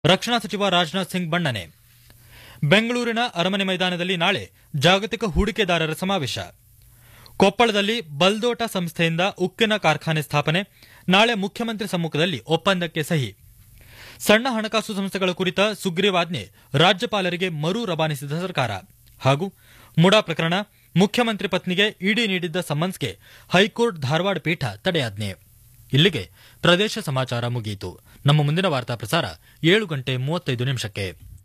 ರಕ್ಷಣಾ ಸಚಿವ ರಾಜನಾಥ್ ಸಿಂಗ್ ಬಣ್ಣನೆ ಬೆಂಗಳೂರಿನ ಅರಮನೆ ಮೈದಾನದಲ್ಲಿ ನಾಳೆ ಜಾಗತಿಕ ಹೂಡಿಕೆದಾರರ ಸಮಾವೇಶ ಕೊಪ್ಪಳದಲ್ಲಿ ಬಲ್ದೋಟ ಸಂಸ್ಥೆಯಿಂದ ಉಕ್ಕಿನ ಕಾರ್ಖಾನೆ ಸ್ಥಾಪನೆ ನಾಳೆ ಮುಖ್ಯಮಂತ್ರಿ ಸಮ್ಮುಖದಲ್ಲಿ ಒಪ್ಪಂದಕ್ಕೆ ಸಹಿ ಸಣ್ಣ ಹಣಕಾಸು ಸಂಸ್ಥೆಗಳ ಕುರಿತ ಸುಗ್ರೀವಾಜ್ಞೆ ರಾಜ್ಯಪಾಲರಿಗೆ ಮರು ರವಾನಿಸಿದ ಸರ್ಕಾರ ಹಾಗೂ ಮುಡಾ ಪ್ರಕರಣ ಮುಖ್ಯಮಂತ್ರಿ ಪತ್ನಿಗೆ ಇಡಿ ನೀಡಿದ್ದ ಸಮನ್ಸ್ಗೆ ಹೈಕೋರ್ಟ್ ಧಾರವಾಡ ಪೀಠ ತಡೆಯಾಜ್ಞೆ ಇಲ್ಲಿಗೆ ಪ್ರದೇಶ ಸಮಾಚಾರ ಮುಗಿಯಿತು ನಮ್ಮ ಮುಂದಿನ ವಾರ್ತಾ ಪ್ರಸಾರ ಏಳು ಗಂಟೆ ಮೂವತ್ತೈದು ನಿಮಿಷಕ್ಕೆ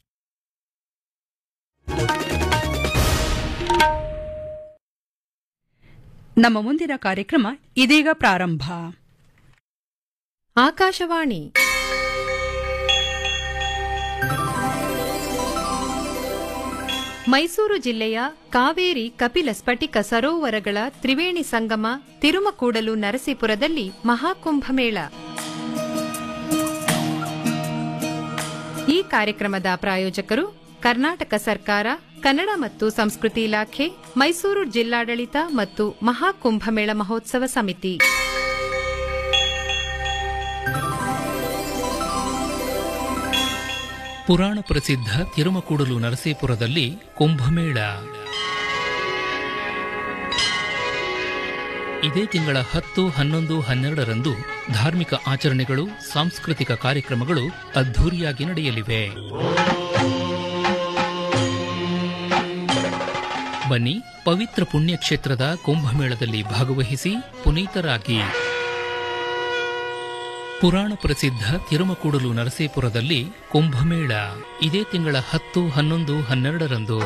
ನಮ್ಮ ಮುಂದಿನ ಕಾರ್ಯಕ್ರಮ ಇದೀಗ ಪ್ರಾರಂಭ ಆಕಾಶವಾಣಿ ಮೈಸೂರು ಜಿಲ್ಲೆಯ ಕಾವೇರಿ ಕಪಿಲ ಸ್ಫಟಿಕ ಸರೋವರಗಳ ತ್ರಿವೇಣಿ ಸಂಗಮ ತಿರುಮಕೂಡಲು ನರಸೀಪುರದಲ್ಲಿ ಮಹಾಕುಂಭಮೇಳ ಈ ಕಾರ್ಯಕ್ರಮದ ಪ್ರಾಯೋಜಕರು ಕರ್ನಾಟಕ ಸರ್ಕಾರ ಕನ್ನಡ ಮತ್ತು ಸಂಸ್ಕೃತಿ ಇಲಾಖೆ ಮೈಸೂರು ಜಿಲ್ಲಾಡಳಿತ ಮತ್ತು ಮಹಾಕುಂಭಮೇಳ ಮಹೋತ್ಸವ ಸಮಿತಿ ಪುರಾಣ ಪ್ರಸಿದ್ಧ ತಿರುಮಕೂಡಲು ನರಸೀಪುರದಲ್ಲಿ ಕುಂಭಮೇಳ ಇದೇ ತಿಂಗಳ ಹತ್ತು ಹನ್ನೊಂದು ಹನ್ನೆರಡರಂದು ಧಾರ್ಮಿಕ ಆಚರಣೆಗಳು ಸಾಂಸ್ಕೃತಿಕ ಕಾರ್ಯಕ್ರಮಗಳು ಅದ್ಧೂರಿಯಾಗಿ ನಡೆಯಲಿವೆ ಬನ್ನಿ ಪವಿತ್ರ ಪುಣ್ಯಕ್ಷೇತ್ರದ ಕುಂಭಮೇಳದಲ್ಲಿ ಭಾಗವಹಿಸಿ ಪುನೀತರಾಗಿ ಪುರಾಣ ಪ್ರಸಿದ್ಧ ತಿರುಮಕೂಡಲು ನರಸೀಪುರದಲ್ಲಿ ಕುಂಭಮೇಳ ಇದೇ ತಿಂಗಳ ಹತ್ತು ಹನ್ನೊಂದು ಹನ್ನೆರಡರಂದು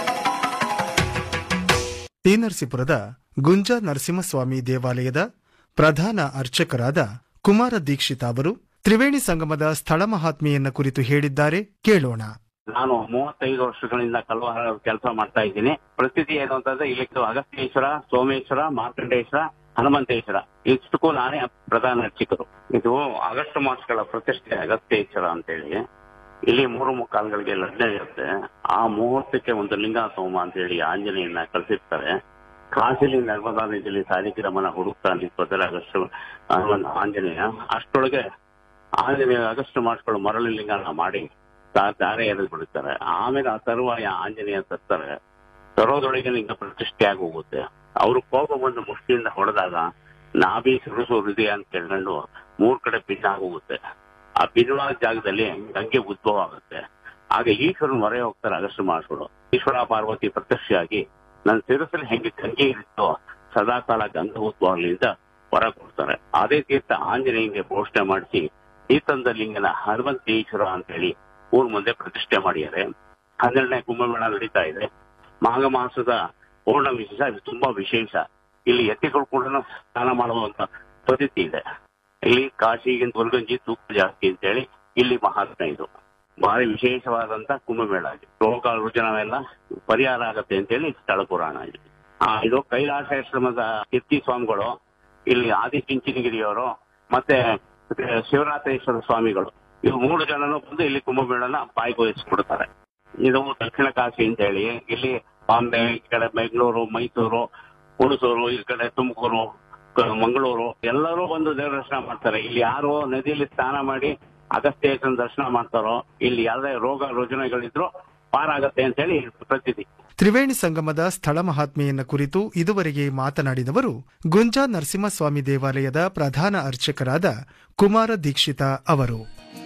ಟಿ ನರಸೀಪುರದ ಗುಂಜಾ ನರಸಿಂಹಸ್ವಾಮಿ ದೇವಾಲಯದ ಪ್ರಧಾನ ಅರ್ಚಕರಾದ ಕುಮಾರ ದೀಕ್ಷಿತ ಅವರು ತ್ರಿವೇಣಿ ಸಂಗಮದ ಸ್ಥಳ ಮಹಾತ್ಮೆಯನ್ನ ಕುರಿತು ಹೇಳಿದ್ದಾರೆ ಕೇಳೋಣ ನಾನು ಮೂವತ್ತೈದು ವರ್ಷಗಳಿಂದ ಕಲ್ವಾರ ಕೆಲಸ ಮಾಡ್ತಾ ಇದ್ದೀನಿ ಪ್ರಸಿದ್ಧಿ ಏನು ಅಂತಂದ್ರೆ ಇಲ್ಲಿತ್ತು ಅಗಸ್ತ್ಯೇಶ್ವರ ಸೋಮೇಶ್ವರ ಮಾರ್ಕಂಡೇಶ್ವರ ಹನುಮಂತೇಶ್ವರ ಇಷ್ಟಕ್ಕೂ ನಾನೇ ಪ್ರಧಾನ ಅರ್ಚಕರು ಇದು ಆಗಸ್ಟ್ ಮಾಸಗಳ ಪ್ರತಿಷ್ಠೆ ಅಗಸ್ತ್ಯೇಶ್ವರ ಅಂತೇಳಿ ಇಲ್ಲಿ ಮೂರು ಮುಕ್ಕಾಲ್ಗಳಿಗೆ ಲಗ್ನ ಇರುತ್ತೆ ಆ ಮುಹೂರ್ತಕ್ಕೆ ಒಂದು ಲಿಂಗ ಸೋಮ ಅಂತೇಳಿ ಆಂಜನೇಯನ ಕಳಿಸಿರ್ತಾರೆ ಕಾಶಿಲಿ ನರ್ಮದಾ ನದಿಯಲ್ಲಿ ಸಾಲಿಗ್ರಾಮನ ಹುಡುಕ್ತಾ ನಿಂತ್ಕೋತಾರೆ ಆಗಸ್ಟ್ ಹನುಮಂತ ಆಂಜನೇಯ ಅಷ್ಟೊಳಗೆ ಆಂಜನೇಯ ಆಗಸ್ಟ್ ಮಾಸಗಳು ಮರಳು ಲಿಂಗನ ಮಾಡಿ ತಾ- ದಾರೆ ಎರೆದು ಬಿಡುತ್ತಾರೆ ಆಮೇಲೆ ಆ ತರುವಾಯ ಆಂಜನೇಯ ತರ್ತಾರೆ ತರೋದೊಳಗೆ ಲಿಂಗ ಪ್ರತಿಷ್ಠೆ ಆಗಿ ಹೋಗುತ್ತೆ ಅವರು ಕೋಪ ಬಂದು ಮುಷ್ಟಿಯಿಂದ ಹೊಡೆದಾಗ ನಾಭಿ ಸುರುಸು ಹೃದಯ ಅಂತ ಕೇಳ್ಕೊಂಡು ಮೂರ್ ಕಡೆ ಭಿನ್ನ ಆಗೋಗುತ್ತೆ ಆ ಭಿನ್ನವಾದ ಜಾಗದಲ್ಲಿ ಗಂಗೆ ಉದ್ಭವ ಆಗುತ್ತೆ ಆಗ ಈಶ್ವರನ ಮೊರೆ ಹೋಗ್ತಾರೆ ಅಗಸ್ಟ್ ಮಾಸಗಳು ಈಶ್ವರ ಪಾರ್ವತಿ ಪ್ರತ್ಯಕ್ಷವಾಗಿ ನನ್ನ ಶಿರಸಲ್ಲಿ ಹೆಂಗೆ ಗಂಗೆ ಇರುತ್ತೋ ಸದಾಕಾಲ ಗಂಗಾ ಉದ್ಭವಗಳಿಂದ ಹೊರ ಕೊಡ್ತಾರೆ ಅದೇ ತೀರ್ಥ ಆಂಜನೇಯಂಗೆ ಘೋಷಣೆ ಮಾಡಿಸಿ ತೀರ್ಥಂದ ಲಿಂಗನ ಹನುಮಂತೇಶ್ವರ ಅಂತ ಹೇಳಿ ಊರ್ ಮುಂದೆ ಪ್ರತಿಷ್ಠೆ ಮಾಡಿದ್ದಾರೆ ಹನ್ನೆರಡನೇ ಕುಂಭಮೇಳ ನಡೀತಾ ಇದೆ ಮಾಘ ಮಾಸದ ಪೂರ್ಣ ವಿಶೇಷ ಇದು ತುಂಬಾ ವಿಶೇಷ ಇಲ್ಲಿ ಎತ್ತಿಗಳು ಕೂಡ ಸ್ನಾನ ಮಾಡುವಂತ ಪದ್ಧತಿ ಇದೆ ಇಲ್ಲಿ ಕಾಶಿಗಿಂತ ವರ್ಗಂಜಿ ತೂಕ ಜಾಸ್ತಿ ಅಂತೇಳಿ ಇಲ್ಲಿ ಮಹಾತ್ಮ ಇದು ಭಾರಿ ವಿಶೇಷವಾದಂತ ಕುಂಭಮೇಳ ಇದು ರೋಗ ರುಜನವೆಲ್ಲ ಪರಿಹಾರ ಆಗತ್ತೆ ಅಂತೇಳಿ ಸ್ಥಳ ಪುರಾಣ ಇದು ಆ, ಇದು ಕೈಲಾಸಾಶ್ರಮದ ಕೀರ್ತಿ ಸ್ವಾಮಿಗಳು ಇಲ್ಲಿ ಆದಿಚುಂಚನಗಿರಿಯವರು ಮತ್ತೆ ಶಿವರಾತ್ರೇಶ್ವರ ಸ್ವಾಮಿಗಳು ಇವು ಮೂರು ಜನನು ಬಂದು ಇಲ್ಲಿ ಕುಂಭಮೇಳನ ಭಾಗವಹಿಸಿಕೊಡ್ತಾರೆ ಇದು ದಕ್ಷಿಣ ಕಾಶಿ ಅಂತ ಹೇಳಿ ಇಲ್ಲಿ ಬಾಂಬೆ ಈ ಕಡೆ ಬೆಂಗಳೂರು ಮೈಸೂರು ಹುಣಸೂರು ಈ ಕಡೆ ತುಮಕೂರು ಕ- ಮಂಗಳೂರು ಎಲ್ಲರೂ ಬಂದು ದೇವರ ದರ್ಶನ ಮಾಡ್ತಾರೆ ಇಲ್ಲಿ ಯಾರು ನದಿಯಲ್ಲಿ ಸ್ನಾನ ಮಾಡಿ ಅಗಸ್ತ್ಯೇಶ್ವರನ ದರ್ಶನ ಮಾಡ್ತಾರೋ ಇಲ್ಲಿ ಯಾವುದೇ ರೋಗ ರುಜಿನಗಳಿದ್ರು ಪಾರಾಗತ್ತೆ ಅಂತ ಹೇಳಿ ಪ್ರಸಿದ್ಧಿ ತ್ರಿವೇಣಿ ಸಂಗಮದ ಸ್ಥಳ ಮಹಾತ್ಮೆಯನ್ನ ಕುರಿತು ಇದುವರೆಗೆ ಮಾತನಾಡಿದವರು ಗುಂಜಾ ನರಸಿಂಹಸ್ವಾಮಿ ದೇವಾಲಯದ ಪ್ರಧಾನ ಅರ್ಚಕರಾದ ಕುಮಾರ ದೀಕ್ಷಿತ ಅವರು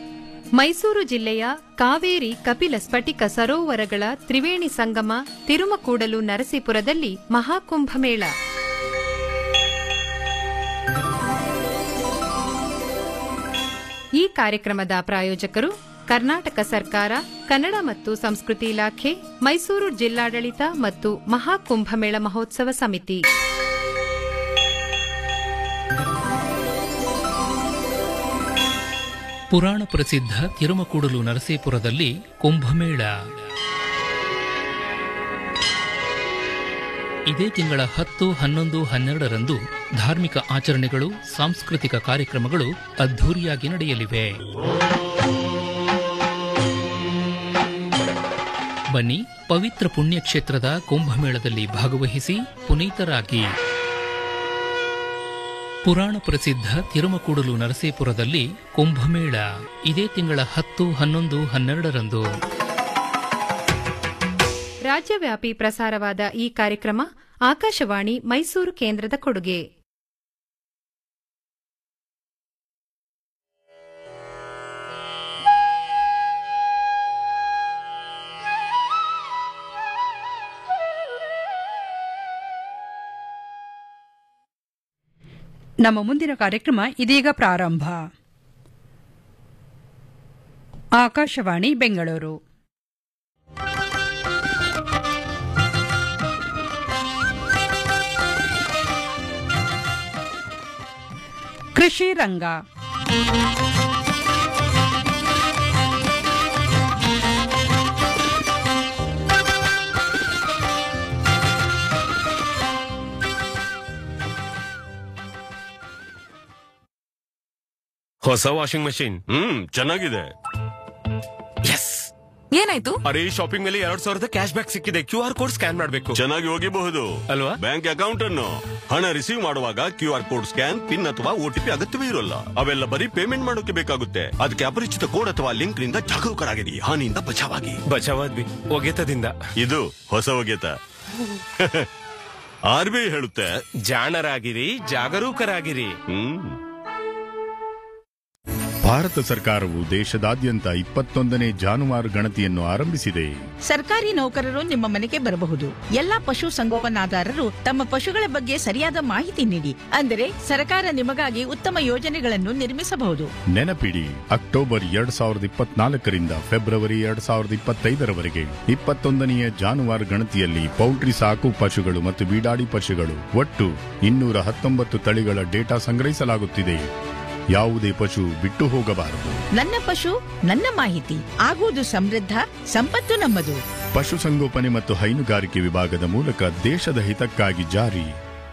ಮೈಸೂರು ಜಿಲ್ಲೆಯ ಕಾವೇರಿ ಕಪಿಲ ಸ್ಫಟಿಕ ಸರೋವರಗಳ ತ್ರಿವೇಣಿ ಸಂಗಮ ತಿರುಮಕೂಡಲು ನರಸೀಪುರದಲ್ಲಿ ಮಹಾಕುಂಭಮೇಳ ಈ ಕಾರ್ಯಕ್ರಮದ ಪ್ರಾಯೋಜಕರು ಕರ್ನಾಟಕ ಸರ್ಕಾರ ಕನ್ನಡ ಮತ್ತು ಸಂಸ್ಕೃತಿ ಇಲಾಖೆ ಮೈಸೂರು ಜಿಲ್ಲಾಡಳಿತ ಮತ್ತು ಮಹಾಕುಂಭಮೇಳ ಮಹೋತ್ಸವ ಸಮಿತಿ ಪುರಾಣ ಪ್ರಸಿದ್ಧ ತಿರುಮಕೂಡಲು ನರಸೀಪುರದಲ್ಲಿ ಕುಂಭಮೇಳ ಇದೇ ತಿಂಗಳ ಹತ್ತು ಹನ್ನೊಂದು ಹನ್ನೆರಡರಂದು ಧಾರ್ಮಿಕ ಆಚರಣೆಗಳು ಸಾಂಸ್ಕೃತಿಕ ಕಾರ್ಯಕ್ರಮಗಳು ಅದ್ಧೂರಿಯಾಗಿ ನಡೆಯಲಿವೆ ಬನ್ನಿ ಪವಿತ್ರ ಪುಣ್ಯಕ್ಷೇತ್ರದ ಕುಂಭಮೇಳದಲ್ಲಿ ಭಾಗವಹಿಸಿ ಪುನೀತರಾಗಿ ಪುರಾಣ ಪ್ರಸಿದ್ಧ ತಿರುಮಕೂಡಲು ನರಸೀಪುರದಲ್ಲಿ ಕುಂಭಮೇಳ ಇದೇ ತಿಂಗಳ ಹತ್ತು ಹನ್ನೊಂದು ಹನ್ನೆರಡರಂದು ರಾಜ್ಯವ್ಯಾಪಿ ಪ್ರಸಾರವಾದ ಈ ಕಾರ್ಯಕ್ರಮ ಆಕಾಶವಾಣಿ ಮೈಸೂರು ಕೇಂದ್ರದ ಕೊಡುಗೆ ನಮ್ಮ ಮುಂದಿನ ಕಾರ್ಯಕ್ರಮ ಇದೀಗ ಪ್ರಾರಂಭ ಆಕಾಶವಾಣಿ ಬೆಂಗಳೂರು ಕೃಷಿ ರಂಗ ಹೊಸ ವಾಷಿಂಗ್ ಮಷಿನ್ ಹ್ಮ್ ಚೆನ್ನಾಗಿದೆ ಎಸ್ ಏನಾಯ್ತು ಅರೆ ಶಾಪಿಂಗ್ ಮೇಲೆ ಎರಡ್ ಸಾವಿರದ ಕ್ಯಾಶ್ ಬ್ಯಾಕ್ ಸಿಕ್ಕಿದೆ ಕ್ಯೂ ಆರ್ ಕೋಡ್ ಸ್ಕ್ಯಾನ್ ಮಾಡಬೇಕು ಚೆನ್ನಾಗಿ ಹೋಗಿಬಹುದು ಅಲ್ವಾ? ಬ್ಯಾಂಕ್ ಅಕೌಂಟ್ ಅನ್ನು ಹಣ ರಿಸೀವ್ ಮಾಡುವಾಗ Q R code scan PIN ಅಥವಾ ಓಟಿಪಿ ಅಗತ್ಯವೇ ಇರೋಲ್ಲ ಅವೆಲ್ಲ ಬರೀ ಪೇಮೆಂಟ್ ಮಾಡೋಕೆ ಬೇಕಾಗುತ್ತೆ ಅದಕ್ಕೆ ಅಪರಿಚಿತ ಕೋಡ್ ಅಥವಾ ಲಿಂಕ್ ನಿಂದ ಜಾಗರೂಕರಾಗಿರಿ ಹಾನಿಯಿಂದ ಬಚಾವಾಗಿ ಬಚಾವಾದ್ವಿ ಒಗೆತದಿಂದ ಇದು ಹೊಸ ಒಗೆತ ಆರ್ ಬಿ ಐ ಹೇಳುತ್ತೆ ಜಾಣರಾಗಿರಿ ಜಾಗರೂಕರಾಗಿರಿ ಹ್ಮ್ ಭಾರತ ಸರ್ಕಾರವು ದೇಶದಾದ್ಯಂತ ಇಪ್ಪತ್ತೊಂದನೇ ಜಾನುವಾರು ಗಣತಿಯನ್ನು ಆರಂಭಿಸಿದೆ ಸರ್ಕಾರಿ ನೌಕರರು ನಿಮ್ಮ ಮನೆಗೆ ಬರಬಹುದು ಎಲ್ಲಾ ಪಶು ಸಂಗೋಪನಾದಾರರು ತಮ್ಮ ಪಶುಗಳ ಬಗ್ಗೆ ಸರಿಯಾದ ಮಾಹಿತಿ ನೀಡಿ ಅಂದರೆ ಸರ್ಕಾರ ನಿಮಗಾಗಿ ಉತ್ತಮ ಯೋಜನೆಗಳನ್ನು ನಿರ್ಮಿಸಬಹುದು ನೆನಪಿಡಿ ಅಕ್ಟೋಬರ್ ಎರಡ್ ಸಾವಿರದ ಇಪ್ಪತ್ನಾಲ್ಕರಿಂದ ಫೆಬ್ರವರಿ ಎರಡ್ ಸಾವಿರದ ಇಪ್ಪತ್ತೈದರವರೆಗೆ ಇಪ್ಪತ್ತೊಂದನೆಯ ಜಾನುವಾರು ಗಣತಿಯಲ್ಲಿ ಪೌಲ್ಟ್ರಿ ಸಾಕು ಪಶುಗಳು ಮತ್ತು ಬೀಡಾಡಿ ಪಶುಗಳು ಒಟ್ಟು ಇನ್ನೂರ ಹತ್ತೊಂಬತ್ತು ತಳಿಗಳ ಡೇಟಾ ಸಂಗ್ರಹಿಸಲಾಗುತ್ತಿದೆ ಯಾವುದೇ ಪಶು ಬಿಟ್ಟು ಹೋಗಬಾರದು ನನ್ನ ಪಶು ನನ್ನ ಮಾಹಿತಿ ಆಗುವುದು ಸಮೃದ್ಧ ಸಂಪತ್ತು ನಮ್ಮದು ಪಶುಸಂಗೋಪನೆ ಮತ್ತು ಹೈನುಗಾರಿಕೆ ವಿಭಾಗದ ಮೂಲಕ ದೇಶದ ಹಿತಕ್ಕಾಗಿ ಜಾರಿ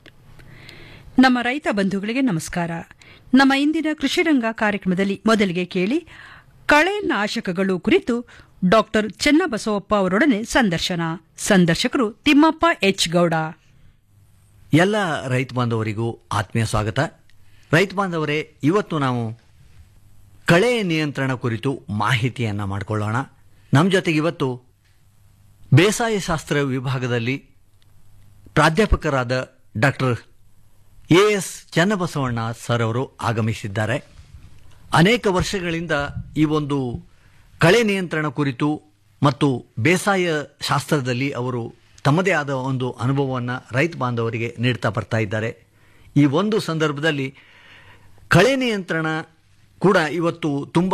ನಮ್ಮ ರೈತ ಬಂಧುಗಳಿಗೆ ನಮಸ್ಕಾರ ನಮ್ಮ ಇಂದಿನ ಕೃಷಿರಂಗ ಕಾರ್ಯಕ್ರಮದಲ್ಲಿ ಮೊದಲಿಗೆ ಕೇಳಿ ಕಳೆ ನಾಶಕಗಳು ಕುರಿತು ಡಾಕ್ಟರ್ ಚೆನ್ನಬಸವಪ್ಪ ಅವರೊಡನೆ ಸಂದರ್ಶನ ಸಂದರ್ಶಕರು ತಿಮ್ಮಪ್ಪ ಎಚ್ ಗೌಡ ಎಲ್ಲ ರೈತ ಬಾಂಧವರಿಗೂ ಆತ್ಮೀಯ ಸ್ವಾಗತ ರೈತ ಬಾಂಧವರೇ ಇವತ್ತು ನಾವು ಕಳೆ ನಿಯಂತ್ರಣ ಕುರಿತು ಮಾಹಿತಿಯನ್ನು ಮಾಡಿಕೊಳ್ಳೋಣ ನಮ್ಮ ಜೊತೆಗೆ ಇವತ್ತು ಬೇಸಾಯ ಶಾಸ್ತ್ರ ವಿಭಾಗದಲ್ಲಿ ಪ್ರಾಧ್ಯಾಪಕರಾದ doctor A S Channabasavanna sir ಅವರು ಆಗಮಿಸಿದ್ದಾರೆ ಅನೇಕ ವರ್ಷಗಳಿಂದ ಈ ಒಂದು ಕಳೆ ನಿಯಂತ್ರಣ ಕುರಿತು ಮತ್ತು ಬೇಸಾಯ ಶಾಸ್ತ್ರದಲ್ಲಿ ಅವರು ತಮ್ಮದೇ ಆದ ಒಂದು ಅನುಭವವನ್ನು ರೈತ ಬಾಂಧವರಿಗೆ ನೀಡ್ತಾ ಬರ್ತಾ ಇದ್ದಾರೆ ಈ ಒಂದು ಸಂದರ್ಭದಲ್ಲಿ ಕಳೆ ನಿಯಂತ್ರಣ ಕೂಡ ಇವತ್ತು ತುಂಬ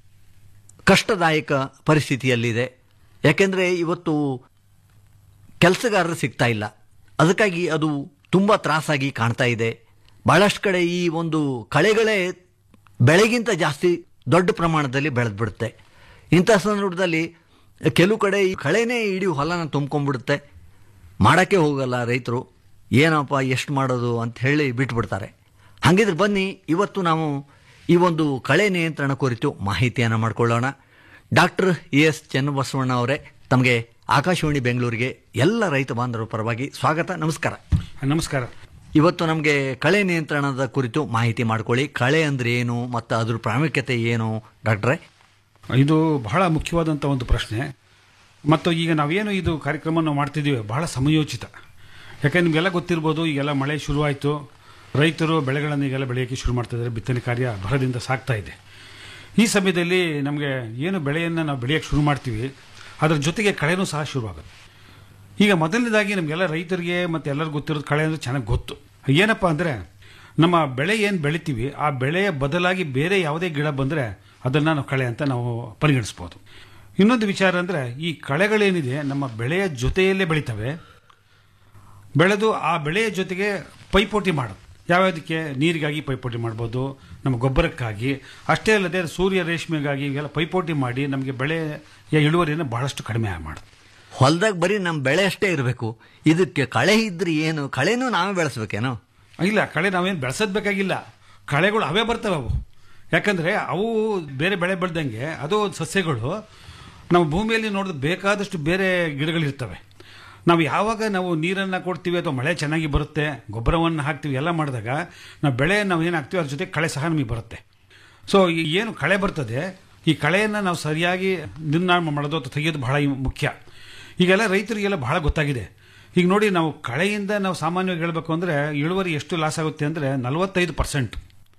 ಕಷ್ಟದಾಯಕ ಪರಿಸ್ಥಿತಿಯಲ್ಲಿದೆ ಯಾಕೆಂದರೆ ಇವತ್ತು ಕೆಲಸಗಾರರು ಸಿಗ್ತಾ ಇಲ್ಲ ಅದಕ್ಕಾಗಿ ಅದು ತುಂಬ ತ್ರಾಸಾಗಿ ಕಾಣ್ತಾ ಇದೆ ಬಹಳಷ್ಟು ಕಡೆ ಈ ಒಂದು ಕಳೆಗಳೇ ಬೆಳೆಗಿಂತ ಜಾಸ್ತಿ ದೊಡ್ಡ ಪ್ರಮಾಣದಲ್ಲಿ ಬೆಳೆದು ಬಿಡುತ್ತೆ ಇಂಥ ಸಂದರ್ಭದಲ್ಲಿ ಕೆಲವು ಕಡೆ ಈ ಕಳೆನೇ ಇಡೀ ಹೊಲನ ತುಂಬ್ಕೊಂಡ್ಬಿಡುತ್ತೆ ಮಾಡೋಕ್ಕೆ ಹೋಗಲ್ಲ ರೈತರು ಏನಪ್ಪ ಎಷ್ಟು ಮಾಡೋದು ಅಂತ ಹೇಳಿ ಬಿಟ್ಬಿಡ್ತಾರೆ ಹಾಗಿದ್ರೆ ಬನ್ನಿ ಇವತ್ತು ನಾವು ಈ ಒಂದು ಕಳೆ ನಿಯಂತ್ರಣ ಕುರಿತು ಮಾಹಿತಿಯನ್ನು ಮಾಡಿಕೊಳ್ಳೋಣ ಡಾಕ್ಟರ್ ಎ ಎಸ್ ಚನ್ನಬಸವಣ್ಣ ಅವರೇ ತಮಗೆ ಆಕಾಶವಾಣಿ ಬೆಂಗಳೂರಿಗೆ ಎಲ್ಲ ರೈತ ಬಾಂಧವರ ಪರವಾಗಿ ಸ್ವಾಗತ ನಮಸ್ಕಾರ ನಮಸ್ಕಾರ ಇವತ್ತು ನಮಗೆ ಕಳೆ ನಿಯಂತ್ರಣದ ಕುರಿತು ಮಾಹಿತಿ ಮಾಡ್ಕೊಳ್ಳಿ ಕಳೆ ಅಂದ್ರೆ ಏನು ಮತ್ತು ಅದ್ರ ಪ್ರಾಮುಖ್ಯತೆ ಏನು ಡಾಕ್ಟ್ರೇ ಇದು ಬಹಳ ಮುಖ್ಯವಾದಂಥ ಒಂದು ಪ್ರಶ್ನೆ ಮತ್ತು ಈಗ ನಾವೇನು ಇದು ಕಾರ್ಯಕ್ರಮ ನಾವು ಮಾಡ್ತಿದ್ದೀವಿ ಬಹಳ ಸಮಯೋಚಿತ ಯಾಕೆ ನಿಮಗೆಲ್ಲ ಗೊತ್ತಿರ್ಬೋದು ಈಗೆಲ್ಲ ಮಳೆ ಶುರುವಾಯಿತು ರೈತರು ಬೆಳೆಗಳನ್ನು ಈಗೆಲ್ಲ ಬೆಳೆಯೋಕ್ಕೆ ಶುರು ಮಾಡ್ತಿದ್ದಾರೆ ಬಿತ್ತನೆ ಕಾರ್ಯ ಭರದಿಂದ ಸಾಗ್ತಾ ಇದೆ ಈ ಸಮಯದಲ್ಲಿ ನಮಗೆ ಏನು ಬೆಳೆಯನ್ನು ನಾವು ಬೆಳೆಯೋಕ್ಕೆ ಶುರು ಮಾಡ್ತೀವಿ ಅದರ ಜೊತೆಗೆ ಕಳೆನೂ ಸಹ ಶುರುವಾಗುತ್ತೆ ಈಗ ಮೊದಲನೇದಾಗಿ ನಮಗೆಲ್ಲ ರೈತರಿಗೆ ಮತ್ತು ಎಲ್ಲರಿಗೂ ಗೊತ್ತಿರೋದು ಕಳೆ ಅಂದರೆ ಚೆನ್ನಾಗಿ ಗೊತ್ತು ಏನಪ್ಪ ಅಂದರೆ ನಮ್ಮ ಬೆಳೆ ಏನು ಬೆಳಿತೀವಿ ಆ ಬೆಳೆಯ ಬದಲಾಗಿ ಬೇರೆ ಯಾವುದೇ ಗಿಡ ಬಂದರೆ ಅದನ್ನು ನಾವು ಕಳೆ ಅಂತ ನಾವು ಪರಿಗಣಿಸ್ಬೋದು ಇನ್ನೊಂದು ವಿಚಾರ ಅಂದರೆ ಈ ಕಳೆಗಳೇನಿದೆ ನಮ್ಮ ಬೆಳೆಯ ಜೊತೆಯಲ್ಲೇ ಬೆಳಿತವೆ ಬೆಳೆದು ಆ ಬೆಳೆಯ ಜೊತೆಗೆ ಪೈಪೋಟಿ ಮಾಡೋದು ಯಾವ್ಯಾವುದಕ್ಕೆ ನೀರಿಗಾಗಿ ಪೈಪೋಟಿ ಮಾಡ್ಬೋದು ನಮ್ಮ ಗೊಬ್ಬರಕ್ಕಾಗಿ ಅಷ್ಟೇ ಅಲ್ಲದೆ ಸೂರ್ಯ ರೇಷ್ಮೆಗಾಗಿ ಇವೆಲ್ಲ ಪೈಪೋಟಿ ಮಾಡಿ ನಮಗೆ ಬೆಳೆಯ ಇಳುವರಿಯನ್ನು ಬಹಳಷ್ಟು ಕಡಿಮೆ ಮಾಡೋದು ಹೊಲದಾಗ ಬರೀ ನಮ್ಮ ಬೆಳೆ ಅಷ್ಟೇ ಇರಬೇಕು ಇದಕ್ಕೆ ಕಳೆ ಇದ್ರೆ ಏನು ಕಳೆನೂ ನಾವೇ ಬೆಳೆಸ್ಬೇಕೇನೋ ಇಲ್ಲ ಕಳೆ ನಾವೇನು ಬೆಳೆಸೋದು ಬೇಕಾಗಿಲ್ಲ ಕಳೆಗಳು ಅವೇ ಬರ್ತವೆ ಅವು ಯಾಕಂದರೆ ಅವು ಬೇರೆ ಬೆಳೆ ಬೆಳೆದಂಗೆ ಅದು ಸಸ್ಯಗಳು ನಮ್ಮ ಭೂಮಿಯಲ್ಲಿ ನೋಡಿದ್ರೆ ಬೇಕಾದಷ್ಟು ಬೇರೆ ಗಿಡಗಳಿರ್ತವೆ ನಾವು ಯಾವಾಗ ನಾವು ನೀರನ್ನು ಕೊಡ್ತೀವಿ ಅಥವಾ ಮಳೆ ಚೆನ್ನಾಗಿ ಬರುತ್ತೆ ಗೊಬ್ಬರವನ್ನು ಹಾಕ್ತೀವಿ ಎಲ್ಲ ಮಾಡಿದಾಗ ನಾವು ಬೆಳೆ ನಾವು ಏನು ಹಾಕ್ತೀವಿ ಅದ್ರ ಜೊತೆ ಕಳೆ ಸಹ ನಮಗೆ ಬರುತ್ತೆ ಸೊ ಈ ಏನು ಕಳೆ ಬರ್ತದೆ ಈ ಕಳೆಯನ್ನು ನಾವು ಸರಿಯಾಗಿ ನಿರ್ನಾಮ ಮಾಡೋದು ಅಥವಾ ತೆಗೆಯೋದು ಬಹಳ ಮುಖ್ಯ ಈಗೆಲ್ಲ ರೈತರಿಗೆಲ್ಲ ಬಹಳ ಗೊತ್ತಾಗಿದೆ ಈಗ ನೋಡಿ ನಾವು ಕಳೆಯಿಂದ ನಾವು ಸಾಮಾನ್ಯವಾಗಿ ಹೇಳಬೇಕು ಅಂದರೆ ಇಳುವರಿ ಎಷ್ಟು ಲಾಸ್ ಆಗುತ್ತೆ ಅಂದರೆ ನಲವತ್ತೈದು ಪರ್ಸೆಂಟ್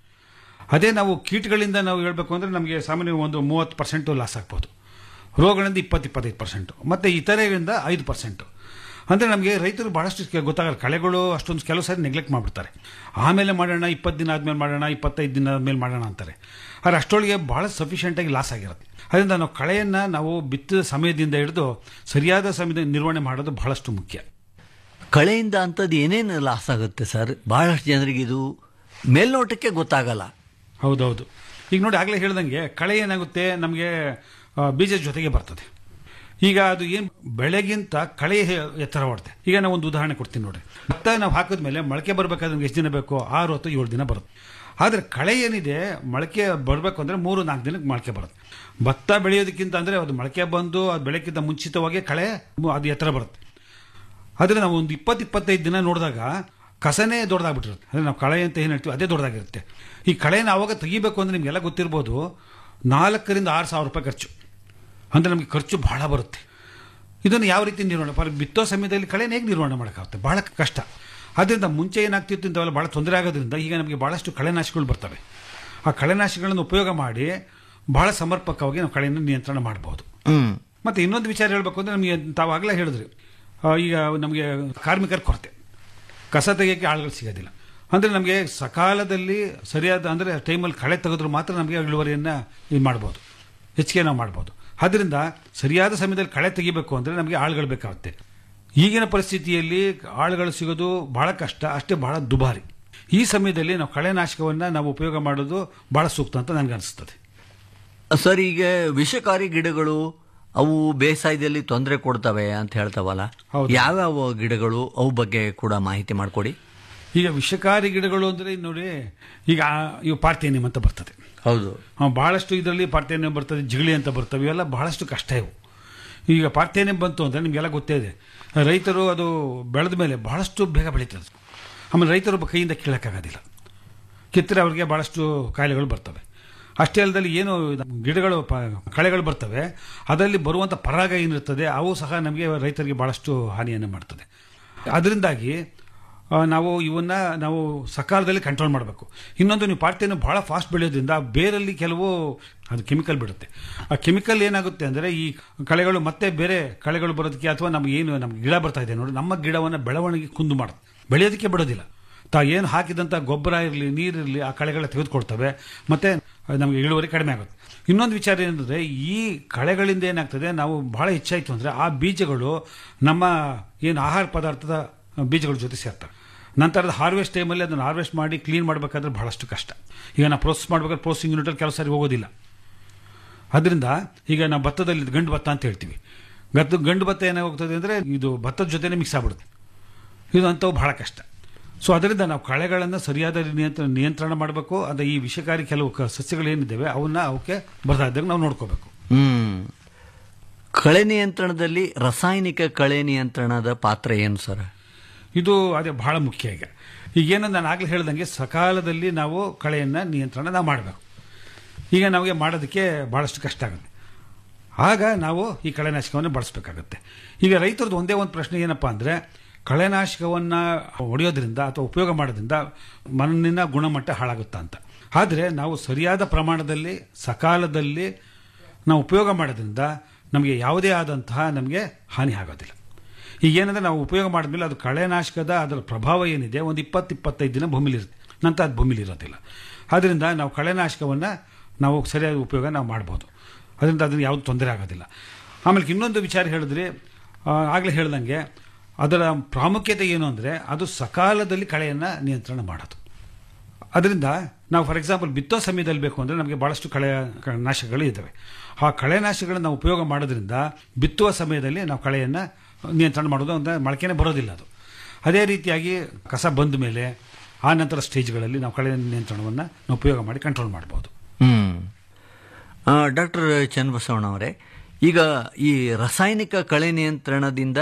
ಅದೇ ನಾವು ಕೀಟಗಳಿಂದ ನಾವು ಹೇಳಬೇಕು ಅಂದರೆ ನಮಗೆ ಸಾಮಾನ್ಯವಾಗಿ ಒಂದು ಮೂವತ್ತು ಪರ್ಸೆಂಟು ಲಾಸ್ ಆಗ್ಬೋದು ರೋಗಗಳಿಂದ ಇಪ್ಪತ್ತು ಇಪ್ಪತ್ತೈದು ಪರ್ಸೆಂಟು ಮತ್ತು ಇತರೆಯಿಂದ ಐದು ಪರ್ಸೆಂಟು ಅಂದರೆ ನಮಗೆ ರೈತರು ಭಾಳಷ್ಟು ಕೆ- ಗೊತ್ತಾಗಲ್ಲ ಕಳೆಗಳು ಅಷ್ಟೊಂದು ಕೆಲವು ಸಾರಿ ನೆಗ್ಲೆಕ್ಟ್ ಮಾಡಿಬಿಡ್ತಾರೆ ಆಮೇಲೆ ಮಾಡೋಣ ಇಪ್ಪತ್ತು ದಿನ ಆದಮೇಲೆ ಮಾಡೋಣ ಇಪ್ಪತ್ತೈದು ದಿನ ಆದಮೇಲೆ ಮಾಡೋಣ ಅಂತಾರೆ ಆದರೆ ಅಷ್ಟೊಳಗೆ ಭಾಳ ಸಫಿಷಿಯೆಂಟಾಗಿ ಲಾಸ್ ಆಗಿರುತ್ತೆ ಅದರಿಂದ ನಾವು ಕಳೆಯನ್ನು ನಾವು ಬಿತ್ತಿದ ಸಮಯದಿಂದ ಹಿಡಿದು ಸರಿಯಾದ ಸಮಯದ ನಿರ್ವಹಣೆ ಮಾಡೋದು ಬಹಳಷ್ಟು ಮುಖ್ಯ ಕಳೆಯಿಂದ ಅಂಥದ್ದು ಏನೇನು ಲಾಸ್ ಆಗುತ್ತೆ ಸರ್ ಬಹಳಷ್ಟು ಜನರಿಗೆ ಇದು ಮೇಲ್ನೋಟಕ್ಕೆ ಗೊತ್ತಾಗಲ್ಲ ಹೌದೌದು ಈಗ ನೋಡಿ ಆಗಲೇ ಹೇಳ್ದಂಗೆ ಕಳೆ ಏನಾಗುತ್ತೆ ನಮಗೆ ಬೀಜದ ಜೊತೆಗೆ ಬರ್ತದೆ ಈಗ ಅದು ಏನು ಬೆಳೆಗಿಂತ ಕಳೆ ಹೆ- ಎತ್ತರ ಓಡುತ್ತೆ ಈಗ ನಾವು ಒಂದು ಉದಾಹರಣೆ ಕೊಡ್ತೀನಿ ನೋಡಿ ಭತ್ತ ನಾವು ಹಾಕಿದ್ಮೇಲೆ ಮೊಳಕೆ ಬರಬೇಕಾದ್ರೆ ನಮ್ಗೆ ಎಷ್ಟು ದಿನ ಬೇಕು ಆರು ಅಥವಾ ಏಳು ದಿನ ಬರುತ್ತೆ ಆದರೆ ಕಳೆ ಏನಿದೆ ಮೊಳಕೆ ಬರಬೇಕು ಅಂದರೆ ಮೂರು ನಾಲ್ಕು ದಿನಕ್ಕೆ ಮೊಳಕೆ ಬರುತ್ತೆ ಭತ್ತ ಬೆಳೆಯೋದಕ್ಕಿಂತ ಅಂದರೆ ಅದು ಮೊಳಕೆ ಬಂದು ಅದು ಬೆಳೆಕ್ಕಿಂತ ಮುಂಚಿತವಾಗಿ ಕಳೆ ಅದು ಎತ್ತರ ಬರುತ್ತೆ ಆದರೆ ನಾವು ಒಂದು ಇಪ್ಪತ್ತು ಇಪ್ಪತ್ತೈದು ದಿನ ನೋಡಿದಾಗ ಕಸನೇ ದೊಡ್ಡದಾಗ್ಬಿಟ್ಟಿರುತ್ತೆ ಅಂದರೆ ನಾವು ಕಳೆ ಅಂತ ಏನು ಹೇಳ್ತೀವಿ ಅದೇ ದೊಡ್ಡದಾಗಿರುತ್ತೆ ಈ ಕಳೆನ ಆವಾಗ ತೆಗಿಬೇಕು ಅಂದರೆ ನಿಮಗೆಲ್ಲ ಗೊತ್ತಿರ್ಬೋದು ನಾಲ್ಕರಿಂದ ಆರು ಸಾವಿರ ರೂಪಾಯಿ ಖರ್ಚು ಅಂದರೆ ನಮಗೆ ಖರ್ಚು ಬಹಳ ಬರುತ್ತೆ ಇದನ್ನು ಯಾವ ರೀತಿ ನಿರ್ವಹಣೆ ಫಾರ್ ಬಿತ್ತೋ ಸಮಯದಲ್ಲಿ ಕಳೆನ ಹೇಗೆ ನಿರ್ವಹಣೆ ಮಾಡೋಕ್ಕಾಗುತ್ತೆ ಬಹಳ ಕಷ್ಟ ಆದ್ದರಿಂದ ಮುಂಚೆ ಏನಾಗ್ತಿತ್ತು ಇಂಥವೆಲ್ಲ ಭಾಳ ತೊಂದರೆ ಆಗೋದ್ರಿಂದ ಈಗ ನಮಗೆ ಭಾಳಷ್ಟು ಕಳೆನಾಶಗಳು ಬರ್ತವೆ ಆ ಕಳೆನಾಶಗಳನ್ನು ಉಪಯೋಗ ಮಾಡಿ ಬಹಳ ಸಮರ್ಪಕವಾಗಿ ನಾವು ಕಳೆಯನ್ನು ನಿಯಂತ್ರಣ ಮಾಡಬಹುದು ಹ್ಮ್ ಮತ್ತು ಇನ್ನೊಂದು ವಿಚಾರ ಹೇಳಬೇಕು ಅಂದರೆ ನಮಗೆ ತಾವು ಆಗಲೇ ಹೇಳಿದ್ರಿ ಆ, ಈಗ ನಮಗೆ ಕಾರ್ಮಿಕರ ಕೊರತೆ ಕಸ ತೆಗೆಯೋಕ್ಕೆ ಆಳುಗಳು ಸಿಗೋದಿಲ್ಲ ಅಂದರೆ ನಮಗೆ ಸಕಾಲದಲ್ಲಿ ಸರಿಯಾದ ಅಂದರೆ ಟೈಮಲ್ಲಿ ಕಳೆ ತೆಗೆದ್ರು ಮಾತ್ರ ನಮಗೆ ಇಳುವರಿಯನ್ನು ಇದು ಮಾಡ್ಬೋದು ಹೆಚ್ಚಿಗೆ ನಾವು ಮಾಡ್ಬೋದು ಆದ್ದರಿಂದ ಸರಿಯಾದ ಸಮಯದಲ್ಲಿ ಕಳೆ ತೆಗಿಬೇಕು ಅಂದರೆ ನಮಗೆ ಆಳುಗಳು ಬೇಕಾಗುತ್ತೆ ಈಗಿನ ಪರಿಸ್ಥಿತಿಯಲ್ಲಿ ಆಳುಗಳು ಸಿಗೋದು ಬಹಳ ಕಷ್ಟ ಅಷ್ಟೇ ಬಹಳ ದುಬಾರಿ ಈ ಸಮಯದಲ್ಲಿ ನಾವು ಕಳೆನಾಶಕವನ್ನು ನಾವು ಉಪಯೋಗ ಮಾಡೋದು ಬಹಳ ಸೂಕ್ತ ಅಂತ ನನಗೆ ಅನಿಸ್ತದೆ ಸರ್ ಈಗ ವಿಷಕಾರಿ ಗಿಡಗಳು ಅವು ಬೇಸಾಯದಲ್ಲಿ ತೊಂದರೆ ಕೊಡ್ತವೆ ಅಂತ ಹೇಳ್ತಾವಲ್ಲ ಯಾವ್ಯಾವ ಗಿಡಗಳು ಅವು ಬಗ್ಗೆ ಕೂಡ ಮಾಹಿತಿ ಮಾಡಿಕೊಡಿ ಈಗ ವಿಷಕಾರಿ ಗಿಡಗಳು ಅಂದರೆ ನೋಡಿ ಈಗ ಆ- ಇವು ಪಾರ್ಥೇನಿಯಂ ಅಂತ ಬರ್ತದೆ ಹೌದು ಆ, ಬಹಳಷ್ಟು ಇದರಲ್ಲಿ ಪಾರ್ಥೇನಿಯಂ ಬರ್ತದೆ ಜಿಗಳಿ ಅಂತ ಬರ್ತವೆ ಇವೆಲ್ಲ ಬಹಳಷ್ಟು ಕಷ್ಟ ಇವು ಈಗ ಪಾರ್ಥೇನಿಯಂ ಬಂತು ಅಂದರೆ ನಿಮಗೆಲ್ಲ ಗೊತ್ತೇ ಇದೆ ರೈತರು ಅದು ಬೆಳೆದ ಮೇಲೆ ಬಹಳಷ್ಟು ಬೇಗ ಬೆಳೀತದೆ ಆಮೇಲೆ ರೈತರು ಒಬ್ಬ ಕೈಯಿಂದ ಕೀಳಕ್ಕಾಗೋದಿಲ್ಲ ಕಿತ್ತರೆ ಅವ್ರಿಗೆ ಬಹಳಷ್ಟು ಕಾಯಿಲೆಗಳು ಬರ್ತವೆ ಅಷ್ಟೇ ಅಲ್ಲದಲ್ಲಿ ಏನು ಇದು ಗಿಡಗಳು ಪ- ಕಳೆಗಳು ಬರ್ತವೆ ಅದರಲ್ಲಿ ಬರುವಂಥ ಪರಾಗ ಏನಿರ್ತದೆ ಅವು ಸಹ ನಮಗೆ ರೈತರಿಗೆ ಬಹಳಷ್ಟು ಹಾನಿಯನ್ನು ಮಾಡ್ತದೆ ಅದರಿಂದಾಗಿ ಆ, ನಾವು ಇವನ್ನ ನಾವು ಸಕಾಲದಲ್ಲಿ ಕಂಟ್ರೋಲ್ ಮಾಡಬೇಕು ಇನ್ನೊಂದು ನೀವು ಪಾರ್ಥೆಯನ್ನು ಬಹಳ ಫಾಸ್ಟ್ ಬೆಳೆಯೋದ್ರಿಂದ ಆ ಬೇರಲ್ಲಿ ಕೆಲವು ಅದು ಕೆಮಿಕಲ್ ಬಿಡುತ್ತೆ ಆ ಕೆಮಿಕಲ್ ಏನಾಗುತ್ತೆ ಅಂದರೆ ಈ ಕಳೆಗಳು ಮತ್ತೆ ಬೇರೆ ಕಳೆಗಳು ಬರೋದಕ್ಕೆ ಅಥವಾ ನಮ್ಗೆ ಏನು ನಮ್ಗೆ ಗಿಡ ಬರ್ತಾ ಇದೆ ನೋಡಿ ನಮ್ಮ ಗಿಡವನ್ನು ಬೆಳವಣಿಗೆ ಕುಂದು ಮಾಡುತ್ತೆ ಬೆಳೆಯೋದಕ್ಕೆ ಬಿಡೋದಿಲ್ಲ ತಾ ಏನು ಹಾಕಿದಂಥ ಗೊಬ್ಬರ ಇರಲಿ ನೀರಿರಲಿ ಆ ಕಳೆಗಳ ತೆಗೆದುಕೊಳ್ತವೆ ಮತ್ತೆ ನಮಗೆ ಇಳುವರಿ ಕಡಿಮೆ ಆಗುತ್ತೆ ಇನ್ನೊಂದು ವಿಚಾರ ಏನಂದರೆ ಈ ಕಳೆಗಳಿಂದ ಏನಾಗ್ತದೆ ನಾವು ಬಹಳ ಹೆಚ್ಚಾಯಿತು ಅಂದರೆ ಆ ಬೀಜಗಳು ನಮ್ಮ ಏನು ಆಹಾರ ಪದಾರ್ಥದ ಬೀಜಗಳ ಜೊತೆ ಸೇರ್ತವೆ ನಂತರದ ಹಾರ್ವೆಸ್ಟ್ ಟೈಮಲ್ಲಿ ಅದನ್ನು ಹಾರ್ವೆಸ್ಟ್ ಮಾಡಿ ಕ್ಲೀನ್ ಮಾಡಬೇಕಾದ್ರೆ ಬಹಳಷ್ಟು ಕಷ್ಟ ಈಗ ನಾವು ಪ್ರೋಸೆಸ್ ಮಾಡಬೇಕಾದ್ರೆ ಪ್ರೋಸೆಸಿಂಗ್ ಯೂನಿಟಲ್ಲಿ ಕೆಲವು ಸಾರಿ ಹೋಗೋದಿಲ್ಲ ಅದರಿಂದ ಈಗ ನಾವು ಭತ್ತದಲ್ಲಿ ಇದು ಗಂಡು ಭತ್ತ ಅಂತ ಹೇಳ್ತೀವಿ ಗದ್ದು ಗಂಡು ಭತ್ತ ಏನಾಗೋಗ್ತದೆ ಅಂದರೆ ಇದು ಭತ್ತದ ಜೊತೆನೇ ಮಿಕ್ಸ್ ಆಗ್ಬಿಡುತ್ತೆ ಇದು ಅಂಥವು ಬಹಳ ಕಷ್ಟ ಸೊ ಅದರಿಂದ ನಾವು ಕಳೆಗಳನ್ನು ಸರಿಯಾದ ನಿಯಂತ್ರಣ ನಿಯಂತ್ರಣ ಮಾಡಬೇಕು ಅದು ಈ ವಿಷಕಾರಿ ಕೆಲವು ಕ- ಸಸ್ಯಗಳೇನಿದ್ದಾವೆ ಅವನ್ನ ಅವಕ್ಕೆ ಬರ್ತಾ ಇದ್ದಾಗ ನಾವು ನೋಡ್ಕೋಬೇಕು ಹ್ಮ್ ಕಳೆ ನಿಯಂತ್ರಣದಲ್ಲಿ ರಾಸಾಯನಿಕ ಕಳೆ ನಿಯಂತ್ರಣದ ಪಾತ್ರ ಏನು ಸರ್ ಇದು ಅದೇ ಬಹಳ ಮುಖ್ಯ ಈಗ ಈಗೇನು ನಾನು ಆಗಲೇ ಹೇಳ್ದಂಗೆ ಸಕಾಲದಲ್ಲಿ ನಾವು ಕಳೆಯನ್ನು ನಿಯಂತ್ರಣ ನಾವು ಮಾಡಬೇಕು ಈಗ ನಮಗೆ ಮಾಡೋದಕ್ಕೆ ಭಾಳಷ್ಟು ಕಷ್ಟ ಆಗುತ್ತೆ ಆಗ ನಾವು ಈ ಕಳೆನಾಶಕವನ್ನು ಬಳಸಬೇಕಾಗುತ್ತೆ ಈಗ ರೈತರದ್ದು ಒಂದೇ ಒಂದು ಪ್ರಶ್ನೆ ಏನಪ್ಪ ಅಂದರೆ ಕಳೆನಾಶಕವನ್ನು ಹೊಡೆಯೋದ್ರಿಂದ ಅಥವಾ ಉಪಯೋಗ ಮಾಡೋದ್ರಿಂದ ಮಣ್ಣಿನ ಗುಣಮಟ್ಟ ಹಾಳಾಗುತ್ತಾ ಅಂತ ಆದರೆ ನಾವು ಸರಿಯಾದ ಪ್ರಮಾಣದಲ್ಲಿ ಸಕಾಲದಲ್ಲಿ ನಾವು ಉಪಯೋಗ ಮಾಡೋದ್ರಿಂದ ನಮಗೆ ಯಾವುದೇ ಆದಂತಹ ನಮಗೆ ಹಾನಿ ಆಗೋದಿಲ್ಲ ಈಗ ಏನಂದ್ರೆ ನಾವು ಉಪಯೋಗ ಮಾಡಿದ್ಮೇಲೆ ಅದು ಕಳೆನಾಶಕದ ಅದರ ಪ್ರಭಾವ ಏನಿದೆ ಒಂದು ಇಪ್ಪತ್ತು ಇಪ್ಪತ್ತೈದು ದಿನ ಭೂಮಿಲಿರುತ್ತೆ ನಂತರ ಅದು ಭೂಮಿಲಿ ಇರೋದಿಲ್ಲ ಆದ್ದರಿಂದ ನಾವು ಕಳೆನಾಶಕವನ್ನು ನಾವು ಸರಿಯಾದ ಉಪಯೋಗ ನಾವು ಮಾಡ್ಬೋದು ಅದರಿಂದ ಅದನ್ನು ಯಾವುದು ತೊಂದರೆ ಆಗೋದಿಲ್ಲ ಆಮೇಲೆ ಇನ್ನೊಂದು ವಿಚಾರ ಹೇಳಿದ್ರೆ ಆಗಲೇ ಹೇಳ್ದಂಗೆ ಅದರ ಪ್ರಾಮುಖ್ಯತೆ ಏನು ಅಂದರೆ ಅದು ಸಕಾಲದಲ್ಲಿ ಕಳೆಯನ್ನು ನಿಯಂತ್ರಣ ಮಾಡೋದು ಅದರಿಂದ ನಾವು ಫಾರ್ ಎಕ್ಸಾಂಪಲ್ ಬಿತ್ತೋ ಸಮಯದಲ್ಲಿ ಬೇಕು ಅಂದರೆ ನಮಗೆ ಭಾಳಷ್ಟು ಕಳೆ ಕ- ನಾಶಕಗಳು ಇದ್ದಾವೆ ಆ ಕಳೆನಾಶಕಗಳನ್ನು ನಾವು ಉಪಯೋಗ ಮಾಡೋದ್ರಿಂದ ಬಿತ್ತುವ ಸಮಯದಲ್ಲಿ ನಾವು ಕಳೆಯನ್ನು ನಿಯಂತ್ರಣ ಮಾಡೋದು ಅಂದರೆ ಮೊಳಕೆನೇ ಬರೋದಿಲ್ಲ ಅದು ಅದೇ ರೀತಿಯಾಗಿ ಕಸ ಬಂದ ಮೇಲೆ ಆ ನಂತರ ಸ್ಟೇಜ್ಗಳಲ್ಲಿ ನಾವು ಕಳೆ ನಿಯಂತ್ರಣವನ್ನು ನಾವು ಉಪಯೋಗ ಮಾಡಿ ಕಂಟ್ರೋಲ್ ಮಾಡ್ಬೋದು ಹ್ಮ್ ಡಾಕ್ಟರ್ ಚನ್ನಬಸವಣ್ಣ ಅವರೇ ಈಗ ಈ ರಾಸಾಯನಿಕ ಕಳೆ ನಿಯಂತ್ರಣದಿಂದ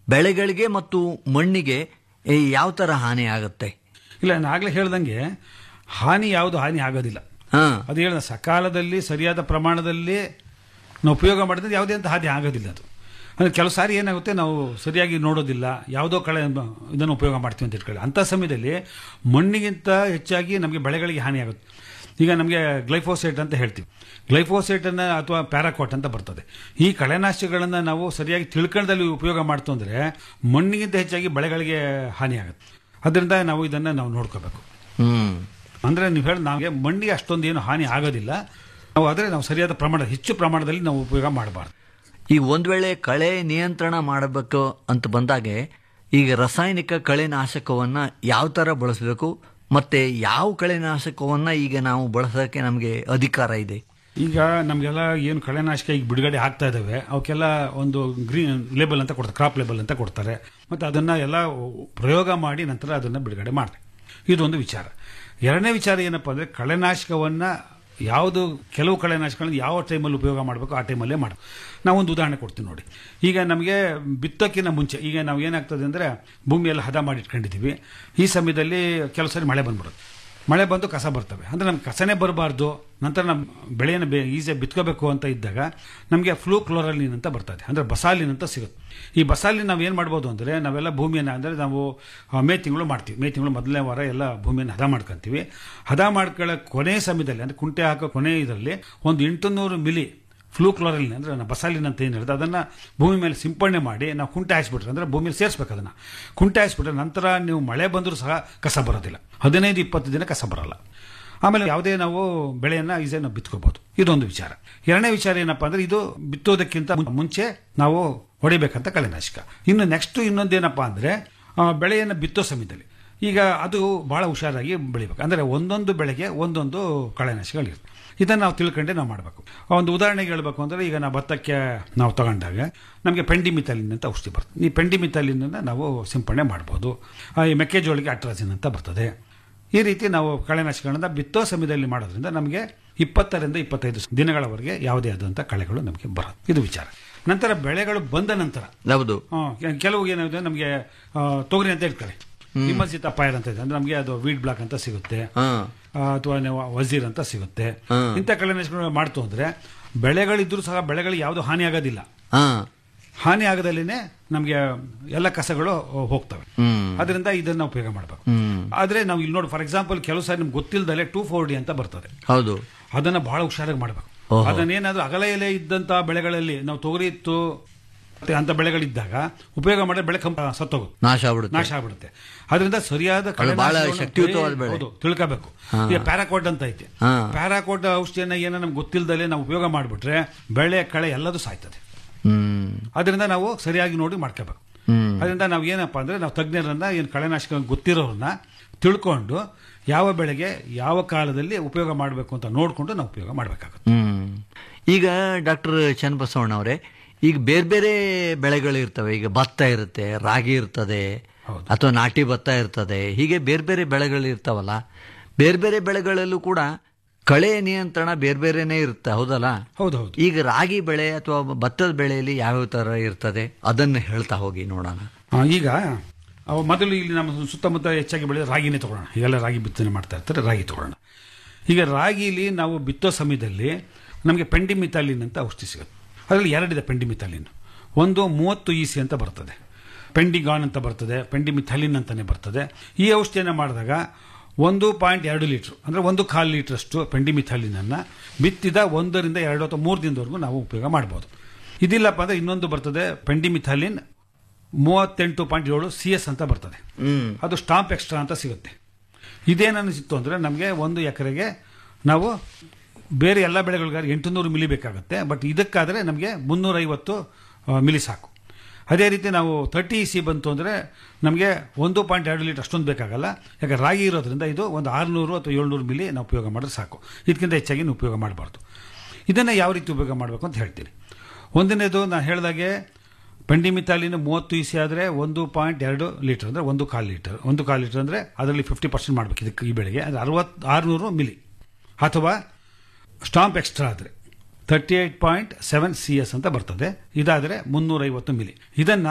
ಬೆಳೆಗಳಿಗೆ ಮತ್ತು ಮಣ್ಣಿಗೆ ಈ ಯಾವ ತರ ಹಾನಿ ಆಗುತ್ತೆ ಇಲ್ಲ ನಾನು ಆಗ್ಲೇ ಹೇಳ್ದಂಗೆ ಹಾನಿ ಯಾವುದು ಹಾನಿ ಆಗೋದಿಲ್ಲ ಅದು ಹೇಳಿದ ಸಕಾಲದಲ್ಲಿ ಸರಿಯಾದ ಪ್ರಮಾಣದಲ್ಲಿ ನಾವು ಉಪಯೋಗ ಮಾಡಿದ್ರೆ ಯಾವುದೇ ಅಂತ ಹಾನಿ ಆಗೋದಿಲ್ಲ ಅದು ಅಂದ್ರೆ ಕೆಲವು ಸಾರಿ ಏನಾಗುತ್ತೆ ನಾವು ಸರಿಯಾಗಿ ನೋಡೋದಿಲ್ಲ ಯಾವುದೋ ಕಳೆ ಇದನ್ನು ಉಪಯೋಗ ಮಾಡ್ತೀವಿ ಅಂತ ಇಟ್ಕೊಳ್ಳಿ ಅಂಥ ಸಮಯದಲ್ಲಿ ಮಣ್ಣಿಗಿಂತ ಹೆಚ್ಚಾಗಿ ನಮಗೆ ಬೆಳೆಗಳಿಗೆ ಹಾನಿ ಆಗುತ್ತೆ ಈಗ ನಮಗೆ ಗ್ಲೈಫೋಸೇಟ್ ಅಂತ ಹೇಳ್ತೀವಿ ಗ್ಲೈಫೋಸೇಟ್ ಅನ್ನ ಅಥವಾ ಪ್ಯಾರಾಕೋಟ್ ಅಂತ ಬರ್ತದೆ ಈ ಕಳೆನಾಶಕಗಳನ್ನ ನಾವು ಸರಿಯಾಗಿ ತಿಳ್ಕೊಂಡಲ್ಲಿ ಉಪಯೋಗ ಮಾಡ್ತು ಅಂದ್ರೆ ಮಣ್ಣಿಗಿಂತ ಹೆಚ್ಚಾಗಿ ಬೆಳೆಗಳಿಗೆ ಹಾನಿ ಆಗುತ್ತೆ ಅದರಿಂದ ನಾವು ಇದನ್ನ ನಾವು ನೋಡ್ಕೋಬೇಕು ಹ್ಮ್ ಅಂದ್ರೆ ನೀವು ಹೇಳಿ ನಮಗೆ ಮಣ್ಣಿಗೆ ಅಷ್ಟೊಂದು ಏನು ಹಾನಿ ಆಗೋದಿಲ್ಲ ನಾವು ಆದರೆ ನಾವು ಸರಿಯಾದ ಪ್ರಮಾಣ ಹೆಚ್ಚು ಪ್ರಮಾಣದಲ್ಲಿ ನಾವು ಉಪಯೋಗ ಮಾಡಬಾರ್ದು ಈಗ ಒಂದ್ ವೇಳೆ ಕಳೆ ನಿಯಂತ್ರಣ ಮಾಡಬೇಕು ಅಂತ ಬಂದಾಗೆ ಈಗ ರಾಸಾಯನಿಕ ಕಳೆನಾಶಕವನ್ನ ಯಾವ ತರ ಬಳಸಬೇಕು ಮತ್ತೆ ಯಾವ ಕಳೆನಾಶಕವನ್ನ ಈಗ ನಾವು ಬಳಸೋಕೆ ನಮಗೆ ಅಧಿಕಾರ ಇದೆ ಈಗ ನಮಗೆಲ್ಲ ಏನು ಕಳೆನಾಶಕ ಈಗ ಬಿಡುಗಡೆ ಆಗ್ತಾ ಇದಾವೆ ಅವಕ್ಕೆಲ್ಲ ಒಂದು ಗ್ರೀನ್ ಲೇಬಲ್ ಅಂತ ಕೊಡ್ತಾರೆ ಕ್ರಾಪ್ ಲೇಬಲ್ ಅಂತ ಕೊಡ್ತಾರೆ ಮತ್ತೆ ಅದನ್ನ ಎಲ್ಲ ಪ್ರಯೋಗ ಮಾಡಿ ನಂತರ ಅದನ್ನ ಬಿಡುಗಡೆ ಮಾಡ್ತಾರೆ ಇದೊಂದು ವಿಚಾರ ಎರಡನೇ ವಿಚಾರ ಏನಪ್ಪಾ ಅಂದ್ರೆ ಕಳೆನಾಶಕವನ್ನ ಯಾವುದು ಕೆಲವು ಕಳೆನಾಶಕಗಳನ್ನ ಯಾವ ಟೈಮಲ್ಲಿ ಉಪಯೋಗ ಮಾಡಬೇಕು ಆ ಟೈಮಲ್ಲೇ ಮಾಡಬೇಕು ನಾವೊಂದು ಉದಾಹರಣೆ ಕೊಡ್ತೀವಿ ನೋಡಿ ಈಗ ನಮಗೆ ಬಿತ್ತೋಕ್ಕಿಂತ ಮುಂಚೆ ಈಗ ನಾವು ಏನಾಗ್ತದೆ ಅಂದರೆ ಭೂಮಿಯೆಲ್ಲ ಹದ ಮಾಡಿ ಇಟ್ಕೊಂಡಿದ್ದೀವಿ ಈ ಸಮಯದಲ್ಲಿ ಕೆಲವು ಸರಿ ಮಳೆ ಬಂದ್ಬಿಡುತ್ತೆ ಮಳೆ ಬಂದು ಕಸ ಬರ್ತವೆ ಅಂದರೆ ನಮ್ಗೆ ಕಸನೇ ಬರಬಾರ್ದು ನಂತರ ನಮ್ಮ ಬೆಳೆಯನ್ನು ಬೇ ಈಸಿಯಾಗಿ ಬಿತ್ಕೋಬೇಕು ಅಂತ ಇದ್ದಾಗ ನಮಗೆ ಫ್ಲೂ ಕ್ಲೋರಲಿನ್ ಅಂತ ಬರ್ತದೆ ಅಂದರೆ ಬಸಾಲಿನ್ ಅಂತ ಸಿಗುತ್ತೆ ಈ ಬಸಾಲಿನ್ ನಾವು ಏನು ಮಾಡ್ಬೋದು ಅಂದರೆ ನಾವೆಲ್ಲ ಭೂಮಿಯನ್ನು ಅಂದರೆ ನಾವು ಆ, ಮೇ ತಿಂಗಳು ಮಾಡ್ತೀವಿ ಮೇ ತಿಂಗಳು ಮೊದಲನೇ ವಾರ ಎಲ್ಲ ಭೂಮಿಯನ್ನು ಹದ ಮಾಡ್ಕೊಂತೀವಿ ಹದ ಮಾಡ್ಕೊಳ್ಳೋ ಕೊನೆ ಸಮಯದಲ್ಲಿ ಅಂದರೆ ಕುಂಟೆ ಹಾಕೋ ಕೊನೆ ಇದರಲ್ಲಿ ಒಂದು ಎಂಟುನೂರು ಮಿಲಿ ಫ್ಲೂ ಕ್ಲೋರಲಿನ್ ಅಂದರೆ ನಾವು ಬಸಾಲಿನ್ ಅಂತ ಏನು ಹೇಳಿದ್ರೆ ಅದನ್ನು ಭೂಮಿ ಮೇಲೆ ಸಿಂಪಡಣೆ ಮಾಡಿ ನಾವು ಕುಂಟೆ ಹಾಯಿಸ್ಬಿಟ್ರೆ ಅಂದರೆ ಭೂಮಿಯಲ್ಲಿ ಸೇರಿಸ್ಬೇಕು ಅದನ್ನು ಕುಂಟೆ ಹಾಯಿಸ್ಬಿಟ್ರೆ ನಂತರ ನೀವು ಮಳೆ ಬಂದರೂ ಸಹ ಕಸ ಬರೋದಿಲ್ಲ ಹದಿನೈದು ಇಪ್ಪತ್ತು ದಿನ ಕಸ ಬರಲ್ಲ ಆಮೇಲೆ ಯಾವುದೇ ನಾವು ಬೆಳೆಯನ್ನು ಈಸಿಯಾಗಿ ನಾವು ಬಿತ್ಕೋಬಹುದು ಇದೊಂದು ವಿಚಾರ ಎರಡನೇ ವಿಚಾರ ಏನಪ್ಪಾ ಅಂದ್ರೆ ಇದು ಬಿತ್ತೋದಕ್ಕಿಂತ ಮುಂ- ಮುಂಚೆ ನಾವು ಹೊಡಿಬೇಕಂತ ಕಳೆನಾಶಕ ಇನ್ನು ನೆಕ್ಸ್ಟ್ ಇನ್ನೊಂದೇನಪ್ಪಾ ಅಂದ್ರೆ ಆ, ಬೆಳೆಯನ್ನು ಬಿತ್ತೋ ಸಮಯದಲ್ಲಿ ಈಗ ಅದು ಬಹಳ ಹುಷಾರಾಗಿ ಬೆಳಿಬೇಕು ಅಂದರೆ ಒಂದೊಂದು ಬೆಳೆಗೆ ಒಂದೊಂದು ಕಳೆನಾಶಕಗಳಿರುತ್ತೆ ಇದನ್ನು ನಾವು ತಿಳ್ಕೊಂಡೆ ನಾವು ಮಾಡಬೇಕು ಒಂದು ಉದಾಹರಣೆಗೆ ಹೇಳಬೇಕು ಅಂದರೆ ಈಗ ನಾವು ಭತ್ತಕ್ಕೆ ನಾವು ತಗೊಂಡಾಗ ನಮಗೆ ಪೆಂಡಿಮಿಥಲಿನ್ ಅಂತ ಔಷಧಿ ಬರ್ತದೆ ಈ ಪೆಂಡಿಮಿಥಲಿನನ್ನು ನಾವು ಸಿಂಪಡಣೆ ಮಾಡ್ಬೋದು ಆ, ಈ ಮೆಕ್ಕೆಜೋಳಿಗೆ ಅಟ್ರಾಜಿನ್ ಅಂತ ಬರ್ತದೆ ಈ ರೀತಿ ನಾವು ಕಳೆನಾಶಕಗಳನ್ನ ಬಿತ್ತೋ ಸಮಯದಲ್ಲಿ ಮಾಡೋದ್ರಿಂದ ನಮಗೆ ಇಪ್ಪತ್ತರಿಂದ ಇಪ್ಪತ್ತೈದು ದಿನಗಳವರೆಗೆ ಯಾವುದೇ ಆದಂಥ ಕಳೆಗಳು ನಮಗೆ ಬರೋದು ಇದು ವಿಚಾರ ನಂತರ ಬೆಳೆಗಳು ಬಂದ ನಂತರ ಹೌದು ಆ, ಕೆ- ಕೆಲವು ಏನಾಗಿದೆ ನಮಗೆ ಆ, ತೊಗರಿ ಅಂತ ಇಟ್ಕೊಳ್ಳಿ ವಿಮರ್ಶಿತ ಪೈರ್ ಅಂತ ಇದೆ ಅಂದ್ರೆ ನಮಗೆ ಅದು ವೀಡ್ ಬ್ಲಾಕ್ ಅಂತ ಸಿಗುತ್ತೆ ಹಾ ಅಥವಾ ನೀವು ವಜೀರ್ ಅಂತ ಸಿಗುತ್ತೆ ಹಾ. ಇಂಥ ಕಳೆನಾಶಕಗಳು ಮಾಡ್ತು ಅಂದ್ರೆ ಬೆಳೆಗಳಿದ್ರೂ ಸಹ ಬೆಳೆಗಳಿಗೆ ಯಾವುದು ಹಾನಿ ಆಗೋದಿಲ್ಲ ಹಾ ಹಾನಿ ಆಗದಲ್ಲಿನೇ ನಮಗೆ ಎಲ್ಲ ಕಸಗಳು ಹೋಗ್ತವೆ ಹ್ಮ್. ಅದರಿಂದ ಇದನ್ನ ಉಪಯೋಗ ಮಾಡಬೇಕು ಹ್ಮ್. ಆದ್ರೆ ನಾವು ಇಲ್ಲಿ ನೋಡಿ ಫಾರ್ ಎಕ್ಸಾಂಪಲ್ ಕೆಲವು ಸಾರಿ ನಿಮ್ಗೆ ಗೊತ್ತಿಲ್ಲದಲ್ಲೇ ಟೂ ಫೋರ್ ಡಿ ಅಂತ ಬರ್ತದೆ ಹೌದು ಅದನ್ನ ಬಹಳ ಹುಷಾರಾಗಿ ಮಾಡಬೇಕು ಓಹೋ. ಅದನ್ನೇನಾದ್ರೂ ಅಗಲ ಎಲೆ ಇದ್ದಂತ ಬೆಳೆಗಳಲ್ಲಿ ನಾವು ತೊಗರಿ ಇತ್ತು ಮತ್ತೆ ಅಂತ ಬೆಳೆಗಳಿದ್ದಾಗ ಉಪಯೋಗ ಮಾಡಿದ್ರೆ ಬೆಳೆ ಕಂಪ ಸತ್ತೋಗುತ್ತೆ ನಾಶ ಆಗ್ಬಿಡುತ್ತೆ ನಾಶ ಆಗ್ಬಿಡುತ್ತೆ ಅದರಿಂದ ಸರಿಯಾದ ಅದು ಬಹಳ ಕಳೆನಾಶಕವನ್ನು ಶಕ್ತಿಯುತವಾದ ಬೆಳೆ. ಹೌದು ತಿಳ್ಕೋಬೇಕು ಹಾ. ಈಗ ಪ್ಯಾರಾಕೋಟ್ ಅಂತ ಐತೆ ಹಾ. ಪ್ಯಾರಾಕೋಟ್ ಔಷಧಿಯನ್ನ ಏನೋ ನಮ್ಗೆ ಗೊತ್ತಿಲ್ಲದಲ್ಲೇ ನಾವು ಉಪಯೋಗ ಮಾಡಿಬಿಟ್ರೆ ಬೆಳೆ ಕಳೆ ಎಲ್ಲದೂ ಸಾಯ್ತದೆ ಹ್ಮ್ ಅದರಿಂದ ನಾವು ಸರಿಯಾಗಿ ನೋಡಿ ಮಾಡ್ಕೋಬೇಕು ಹ್ಮ್ ಅದರಿಂದ ನಾವು ಏನಪ್ಪಾ ಅಂದ್ರೆ ನಾವು ತಜ್ಞರನ್ನ ಏನು ಕಳೆನಾಶಕ ಗೊತ್ತಿರೋರನ್ನ ತಿಳ್ಕೊಂಡು ಯಾವ ಬೆಳೆಗೆ ಯಾವ ಕಾಲದಲ್ಲಿ ಉಪಯೋಗ ಮಾಡಬೇಕು ಅಂತ ನೋಡಿಕೊಂಡು ನಾವು ಉಪಯೋಗ ಮಾಡಬೇಕಾಗುತ್ತೆ ಹ್ಮ್ ಈಗ ಡಾಕ್ಟರ್ ಚನ್ನಬಸವಣ್ಣ ಅವರೇ ಈಗ ಬೇರೆ ಬೇರೆ ಬೆಳೆಗಳು ಇರ್ತವೆ ಈಗ ಭತ್ತ ಇರುತ್ತೆ ರಾಗಿ ಇರ್ತದೆ ಅಥವಾ ನಾಟಿ ಭತ್ತ ಇರ್ತದೆ ಹೀಗೆ ಬೇರೆ ಬೇರೆ ಬೆಳೆಗಳು ಇರ್ತಾವಲ್ಲ ಬೇರೆ ಬೇರೆ ಬೆಳೆಗಳಲ್ಲೂ ಕೂಡ ಕಳೆ ನಿಯಂತ್ರಣ ಬೇರೆ ಬೇರೆನೇ ಇರುತ್ತೆ ಹೌದಲ್ಲ ಹೌದು ಹೌದು ಈಗ ರಾಗಿ ಬೆಳೆ ಅಥವಾ ಭತ್ತದ ಬೆಳೆಯಲ್ಲಿ ಯಾವ್ಯಾವ ತರ ಇರ್ತದೆ ಅದನ್ನು ಹೇಳ್ತಾ ಹೋಗಿ ನೋಡೋಣ ಆ, ಈಗ ಅವು ಮೊದಲು ಇಲ್ಲಿ ನಮ್ಮ ಸುತ್ತಮುತ್ತ ಹೆಚ್ಚಾಗಿ ಬೆಳೆದ ರಾಗಿನೇ ತಗೊಳ್ಳೋಣ ಈಗೆಲ್ಲ ರಾಗಿ ಬಿತ್ತನೆ ಮಾಡ್ತಾ ಇರ್ತಾರೆ ರಾಗಿ ತಗೊಳ್ಳೋಣ ಈಗ ರಾಗಿಲಿ ನಾವು ಬಿತ್ತೋ ಸಮಯದಲ್ಲಿ ನಮಗೆ ಪೆಂಡಿಮಿಥಾಲಿನ್ ಅಂತ ಔಷಧಿ ಸಿಗುತ್ತೆ ಅದರಲ್ಲಿ ಎರಡಿದೆ ಪೆಂಡಿಮಿಥಾಲಿನ್ ಒಂದು ಮೂವತ್ತು ಇ ಸಿ ಅಂತ ಬರ್ತದೆ ಪೆಂಡಿಗಾನ್ ಅಂತ ಬರ್ತದೆ ಪೆಂಡಿಮಿಥಾಲಿನ್ ಅಂತಾನೆ ಬರ್ತದೆ ಈ ಔಷಧಿಯನ್ನು ಮಾಡಿದಾಗ ಒಂದು ಪಾಯಿಂಟ್ ಎರಡು ಲೀಟ್ರ್ ಅಂದರೆ ಒಂದು ಕಾಲು ಲೀಟ್ರಷ್ಟು ಪೆಂಡಿಮಿಥಾಲಿನನ್ನು ಬಿತ್ತಿದ ಒಂದರಿಂದ ಎರಡು ಅಥವಾ ಮೂರು ದಿನದವರೆಗೂ ನಾವು ಉಪಯೋಗ ಮಾಡ್ಬೋದು ಇದಿಲ್ಲಪ್ಪ ಅಂದರೆ ಇನ್ನೊಂದು ಬರ್ತದೆ ಪೆಂಡಿಮಿಥಾಲಿನ್ ಮೂವತ್ತೆಂಟು ಪಾಯಿಂಟ್ ಏಳು ಸಿ ಎಸ್ ಅಂತ ಬರ್ತದೆ ಹ್ಮ್ ಅದು ಸ್ಟಾಂಪ್ ಎಕ್ಸ್ಟ್ರಾ ಅಂತ ಸಿಗುತ್ತೆ ಇದೇನನ್ನಿಸಿತ್ತು ಅಂದರೆ ನಮಗೆ ಒಂದು ಎಕರೆಗೆ ನಾವು ಬೇರೆ ಎಲ್ಲ ಬೆಳೆಗಳಿಗಾದ್ರೆ ಎಂಟುನೂರು ಮಿಲಿ ಬೇಕಾಗುತ್ತೆ ಬಟ್ ಇದಕ್ಕಾದರೆ ನಮಗೆ ಮುನ್ನೂರೈವತ್ತು ಆ, ಮಿಲಿ ಸಾಕು ಅದೇ ರೀತಿ ನಾವು ತರ್ಟಿ ಸಿ ಬಂತು ಅಂದರೆ ನಮಗೆ ಒಂದು ಪಾಯಿಂಟ್ ಎರಡು ಲೀಟರ್ ಅಷ್ಟೊಂದು ಬೇಕಾಗಲ್ಲ ಯಾಕೆ ರಾಗಿ ಇರೋದ್ರಿಂದ ಇದು ಒಂದು ಆರುನೂರು ಅಥವಾ ಏಳ್ನೂರು ಮಿಲಿ ನಾವು ಉಪಯೋಗ ಮಾಡಿದ್ರೆ ಸಾಕು ಇದಕ್ಕಿಂತ ಹೆಚ್ಚಾಗಿ ನಾವು ಉಪಯೋಗ ಮಾಡಬಾರ್ದು ಇದನ್ನು ಯಾವ ರೀತಿ ಉಪಯೋಗ ಮಾಡಬೇಕು ಅಂತ ಹೇಳ್ತೀನಿ ಒಂದನೇದು ನಾನು ಹೇಳಿದಾಗೆ ಪೆಂಡಿಮಿತಾಲಿನ ಮೂವತ್ತು ಇಸಿ ಆದರೆ ಒಂದು ಪಾಯಿಂಟ್ ಎರಡು ಲೀಟರ್ ಅಂದರೆ ಒಂದು ಕಾಲು ಲೀಟರ್ ಒಂದು ಕಾಲು ಲೀಟರ್ ಅಂದರೆ ಅದರಲ್ಲಿ ಫಿಫ್ಟಿ ಪರ್ಸೆಂಟ್ ಮಾಡಬೇಕು ಇದಕ್ಕೆ ಈ ಬೆಳೆಗೆ ಅಂದರೆ ಅರವತ್ತು ಆರುನೂರು ಮಿಲಿ ಅಥವಾ ಸ್ಟಾಂಪ್ ಎಕ್ಸ್ಟ್ರಾ ಆದರೆ thirty eight point seven C S ಅಂತ ಬರ್ತದೆ ಇದಾದರೆ ಮುನ್ನೂರೈವತ್ತು ಮಿಲಿ ಇದನ್ನು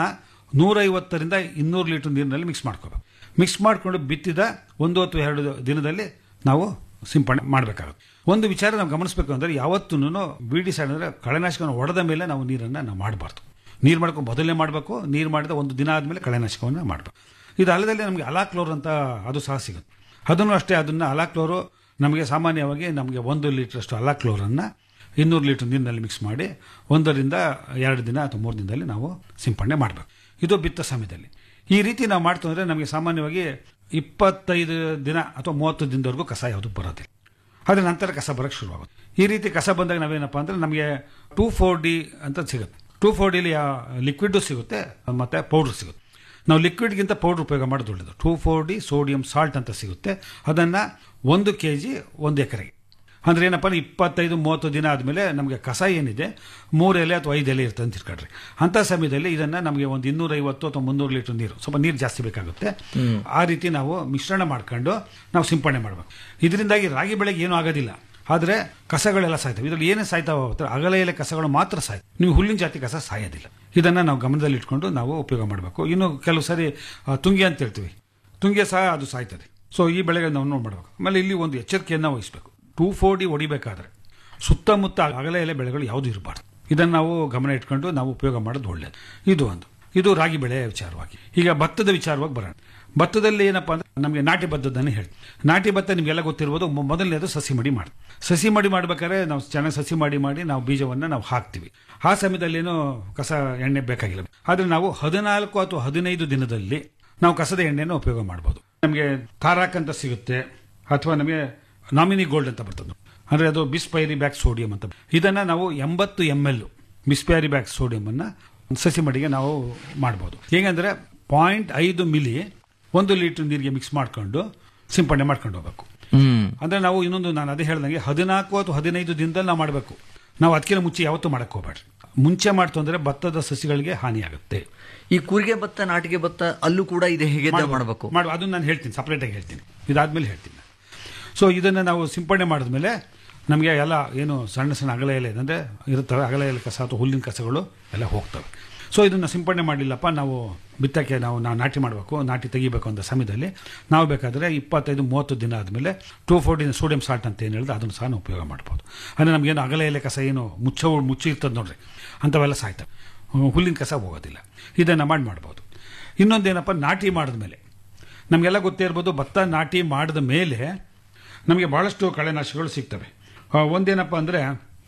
ನೂರೈವತ್ತರಿಂದ ಇನ್ನೂರು ಲೀಟರ್ ನೀರಿನಲ್ಲಿ ಮಿಕ್ಸ್ ಮಾಡ್ಕೋಬೇಕು ಮಿಕ್ಸ್ ಮಾಡಿಕೊಂಡು ಬಿತ್ತಿದ ಒಂದು ಅಥವಾ ಎರಡು ದಿನದಲ್ಲಿ ನಾವು ಸಿಂಪಡಣೆ ಮಾಡಬೇಕಾಗುತ್ತೆ ಒಂದು ವಿಚಾರ ನಾವು ಗಮನಿಸಬೇಕು ಅಂದರೆ ಯಾವತ್ತೂ ಬೀಡಿ ಸೈಡ್ ಅಂದರೆ ಕಳೆನಾಶಕವನ್ನು ಹೊಡೆದ ಮೇಲೆ ನಾವು ನೀರನ್ನು ನಾವು ಮಾಡಬಾರ್ದು ನೀರು ಮಾಡ್ಕೊಂಡು ಮೊದಲನೇ ಮಾಡಬೇಕು ನೀರು ಮಾಡಿದ ಒಂದು ದಿನ ಆದಮೇಲೆ ಕಳೆನಾಶಕವನ್ನು ಮಾಡಬೇಕು ಇದು ಅಲ್ಲದಲ್ಲಿ ನಮಗೆ ಅಲಾಕ್ಲೋರ್ ಅಂತ ಅದು ಸಹ ಸಿಗುತ್ತೆ ಅದನ್ನು ಅಷ್ಟೇ ಅದನ್ನು ಅಲಾಕ್ಲೋರು ನಮಗೆ ಸಾಮಾನ್ಯವಾಗಿ ನಮಗೆ ಒಂದು ಲೀಟ್ರಷ್ಟು ಅಲಾಕ್ಲೋರನ್ನು ಇನ್ನೂರು ಲೀಟರ್ ನೀರಿನಲ್ಲಿ ಮಿಕ್ಸ್ ಮಾಡಿ ಒಂದರಿಂದ ಎರಡು ದಿನ ಅಥವಾ ಮೂರು ದಿನದಲ್ಲಿ ನಾವು ಸಿಂಪಡಣೆ ಮಾಡಬೇಕು ಇದು ಬಿತ್ತ ಸಮಯದಲ್ಲಿ ಈ ರೀತಿ ನಾವು ಮಾಡ್ತು ಅಂದರೆ ನಮಗೆ ಸಾಮಾನ್ಯವಾಗಿ ಇಪ್ಪತ್ತೈದು ದಿನ ಅಥವಾ ಮೂವತ್ತು ದಿನದವರೆಗೂ ಕಸ ಯಾವುದು ಬರೋದಿಲ್ಲ ಅದ್ರ ನಂತರ ಕಸ ಬರೋಕ್ಕೆ ಶುರುವಾಗುತ್ತೆ ಈ ರೀತಿ ಕಸ ಬಂದಾಗ ನಾವೇನಪ್ಪ ಅಂದರೆ ನಮಗೆ ಟೂ ಫೋರ್ ಡಿ ಅಂತ ಸಿಗುತ್ತೆ ಟೂ ಫೋರ್ ಡಿಲಿ ಲಿಕ್ವಿಡ್ಡು ಸಿಗುತ್ತೆ ಮತ್ತು ಪೌಡ್ರ್ ಸಿಗುತ್ತೆ ನಾವು ಲಿಕ್ವಿಡ್ಗಿಂತ ಪೌಡ್ರ್ ಉಪಯೋಗ ಮಾಡೋದು ಒಳ್ಳೆಯದು two four D sodium salt ಅಂತ ಸಿಗುತ್ತೆ ಅದನ್ನು ಒಂದು ಕೆ ಜಿ ಒಂದು ಎಕರೆಗೆ ಅಂದ್ರೆ ಏನಪ್ಪ ಅಂದ್ರೆ ಇಪ್ಪತ್ತೈದು ಮೂವತ್ತು ದಿನ ಆದಮೇಲೆ ನಮಗೆ ಕಸ ಏನಿದೆ ಮೂರು ಎಲೆ ಅಥವಾ ಐದು ಎಲೆ ಇರ್ತದೆ ಅಂತ ಇಟ್ಕೊಳ್ರಿ ಅಂಥ ಸಮಯದಲ್ಲಿ ಇದನ್ನು ನಮಗೆ ಒಂದು ಇನ್ನೂರೈವತ್ತು ಅಥವಾ ಮುನ್ನೂರು ಲೀಟರ್ ನೀರು ಸ್ವಲ್ಪ ನೀರು ಜಾಸ್ತಿ ಬೇಕಾಗುತ್ತೆ ಆ ರೀತಿ ನಾವು ಮಿಶ್ರಣ ಮಾಡ್ಕೊಂಡು ನಾವು ಸಿಂಪಡಣೆ ಮಾಡಬೇಕು ಇದರಿಂದಾಗಿ ರಾಗಿ ಬೆಳೆಗೆ ಏನೂ ಆಗೋದಿಲ್ಲ ಆದರೆ ಕಸಗಳೆಲ್ಲ ಸಾಯ್ತವೆ ಇದರಲ್ಲಿ ಏನೇ ಸಾಯ್ತಾವ ಅಗಲ ಎಲೆ ಕಸಗಳು ಮಾತ್ರ ಸಾಯ್ತವೆ ನೀವು ಹುಲ್ಲಿನ ಜಾತಿ ಕಸ ಸಾಯೋದಿಲ್ಲ ಇದನ್ನು ನಾವು ಗಮನದಲ್ಲಿ ಇಟ್ಕೊಂಡು ನಾವು ಉಪಯೋಗ ಮಾಡಬೇಕು ಇನ್ನು ಕೆಲವು ಸಾರಿ ಆ, ತುಂಗೆ ಅಂತ ಹೇಳ್ತೀವಿ ತುಂಗೆ ಸಹ ಅದು ಸಾಯ್ತದೆ ಸೊ ಈ ಬೆಳೆಗೆ ನಾವು ನೋಡಿ ಮಾಡಬೇಕು ಆಮೇಲೆ ಇಲ್ಲಿ ಒಂದು ಎಚ್ಚರಿಕೆಯನ್ನು ವಹಿಸಬೇಕು ಟೂ ಫೋರ್ ಡಿ ಹೊಡಿಬೇಕಾದ್ರೆ ಸುತ್ತಮುತ್ತ ಅಗಲ ಎಲೆ ಬೆಳೆಗಳು ಯಾವುದು ಇರಬಾರ್ದು ಇದನ್ನು ನಾವು ಗಮನ ಇಟ್ಕೊಂಡು ನಾವು ಉಪಯೋಗ ಮಾಡೋದು ಒಳ್ಳೆಯದು ಇದು ಒಂದು ಇದು ರಾಗಿ ಬೆಳೆ ವಿಚಾರವಾಗಿ ಈಗ ಭತ್ತದ ವಿಚಾರವಾಗಿ ಬರೋಣ ಭತ್ತದಲ್ಲಿ ಏನಪ್ಪಾ ಅಂದ್ರೆ ನಮಗೆ ನಾಟಿ ಭತ್ತದನ್ನು ಹೇಳಿ ನಾಟಿ ಭತ್ತ ನಿಮಗೆಲ್ಲ ಗೊತ್ತಿರ್ಬೋದು ಮೊ- ಮೊದಲನೇದು ಸಸಿ ಮಡಿ ಮಾಡಿ ಸಸಿ ಮಡಿ ಮಾಡ್ಬೇಕಾದ್ರೆ ನಾವು ಚೆನ್ನಾಗಿ ಸಸಿ ಮಾಡಿ ಮಾಡಿ ನಾವು ಬೀಜವನ್ನು ನಾವು ಹಾಕ್ತೀವಿ ಆ ಸಮಯದಲ್ಲಿ ಏನು ಕಸ ಎಣ್ಣೆ ಬೇಕಾಗಿಲ್ಲ ಆದರೆ ನಾವು ಹದಿನಾಲ್ಕು ಅಥವಾ ಹದಿನೈದು ದಿನದಲ್ಲಿ ನಾವು ಕಸದ ಎಣ್ಣೆಯನ್ನು ಉಪಯೋಗ ಮಾಡ್ಬೋದು ನಮಗೆ ತಾರಾಕ್ ಅಂತ ಸಿಗುತ್ತೆ ಅಥವಾ ನಮಗೆ ನಾಮಿನಿ ಗೋಲ್ಡ್ ಅಂತ ಬರ್ತದೆ ಅಂದ್ರೆ ಅದು ಬಿಸ್ಪೈರಿ ಬ್ಯಾಕ್ ಸೋಡಿಯಂ ಅಂತ ಇದನ್ನ ನಾವು ಎಂಬತ್ತು M L bispyribac sodium ಅನ್ನ ಸಸಿ ಮಡಿಗೆ ನಾವು ಮಾಡ್ಬೋದು ಹೇಗಂದ್ರೆ ಪಾಯಿಂಟ್ ಐದು ಮಿಲಿ ಒಂದು ಲೀಟರ್ ನೀರಿಗೆ ಮಿಕ್ಸ್ ಮಾಡ್ಕೊಂಡು ಸಿಂಪಡಣೆ ಮಾಡ್ಕೊಂಡು ಹೋಗ್ಬೇಕು ಅಂದ್ರೆ ನಾವು ಇನ್ನೊಂದು ನಾನು ಅದೇ ಹೇಳ್ದಂಗೆ ಹದಿನಾಲ್ಕು ಅಥವಾ ಹದಿನೈದು ದಿನದಲ್ಲಿ ನಾವು ಮಾಡಬೇಕು ನಾವು ಅದಕ್ಕಿಂತ ಮುಂಚೆ ಯಾವತ್ತೂ ಮಾಡಕ್ ಹೋಗ್ಬೇಡ್ರಿ ಮುಂಚೆ ಮಾಡ್ತು ಅಂದ್ರೆ ಭತ್ತದ ಸಸಿಗಳಿಗೆ ಹಾನಿಯಾಗುತ್ತೆ ಈ ಕೂರಿಗೆ ಭತ್ತ ನಾಟಿಗೆ ಭತ್ತ ಅಲ್ಲೂ ಕೂಡ ಇದೆ ಹೇಗೆ ಮಾಡಬೇಕು ಮಾಡು ಅದನ್ನ ನಾನು ಹೇಳ್ತೀನಿ ಸಪ್ರೇಟ್ ಆಗಿ ಹೇಳ್ತೀನಿ ಇದಾದ್ಮೇಲೆ ಹೇಳ್ತೀನಿ ಸೊ ಇದನ್ನು ನಾವು ಸಿಂಪಡಣೆ ಮಾಡಿದ್ಮೇಲೆ ನಮಗೆ ಎಲ್ಲ ಏನು ಸಣ್ಣ ಸಣ್ಣ ಅಗಲ ಎಲೆ ಅಂದರೆ ಇರುತ್ತವೆ ಅಗಲ ಎಲೆ ಕಸ ಅಥವಾ ಹುಲ್ಲಿನ ಕಸಗಳು ಎಲ್ಲ ಹೋಗ್ತವೆ ಸೊ ಇದನ್ನು ಸಿಂಪಡಣೆ ಮಾಡಲಿಲ್ಲಪ್ಪ ನಾವು ಬಿತ್ತಕ್ಕೆ ನಾವು ನಾವು ನಾಟಿ ಮಾಡಬೇಕು ನಾಟಿ ತೆಗಿಬೇಕು ಅಂತ ಸಮಯದಲ್ಲಿ ನಾವು ಬೇಕಾದರೆ ಇಪ್ಪತ್ತೈದು ಮೂವತ್ತು ದಿನ ಆದಮೇಲೆ ಟೂ ಫೋರ್ಟಿನ್ ಸೋಡಿಯಂ ಸಾಲ್ಟ್ ಅಂತ ಏನು ಹೇಳಿದ್ರೆ ಅದನ್ನು ಸಹ ನಾವು ಉಪಯೋಗ ಮಾಡ್ಬೋದು ಅಂದರೆ ನಮಗೇನು ಅಗಲ ಎಲೆ ಕಸ ಏನು ಮುಚ್ಚ ಮುಚ್ಚಿ ಇರ್ತದೆ ನೋಡ್ರಿ ಅಂಥವೆಲ್ಲ ಸಾಯ್ತವೆ ಹ್ಮ್, ಹುಲ್ಲಿನ ಕಸ ಹೋಗೋದಿಲ್ಲ ಇದನ್ನು ಮಾಡಿ ಮಾಡ್ಬೋದು ಇನ್ನೊಂದೇನಪ್ಪ ನಾಟಿ ಮಾಡಿದ್ಮೇಲೆ ನಮಗೆಲ್ಲ ಗೊತ್ತೇ ಇರ್ಬೋದು ಭತ್ತ ನಾಟಿ ಮಾಡಿದ ಮೇಲೆ ನಮಗೆ ಭಾಳಷ್ಟು ಕಳೆನಾಶಕಗಳು ಸಿಗ್ತವೆ ಆ, ಒಂದೇನಪ್ಪ ಅಂದರೆ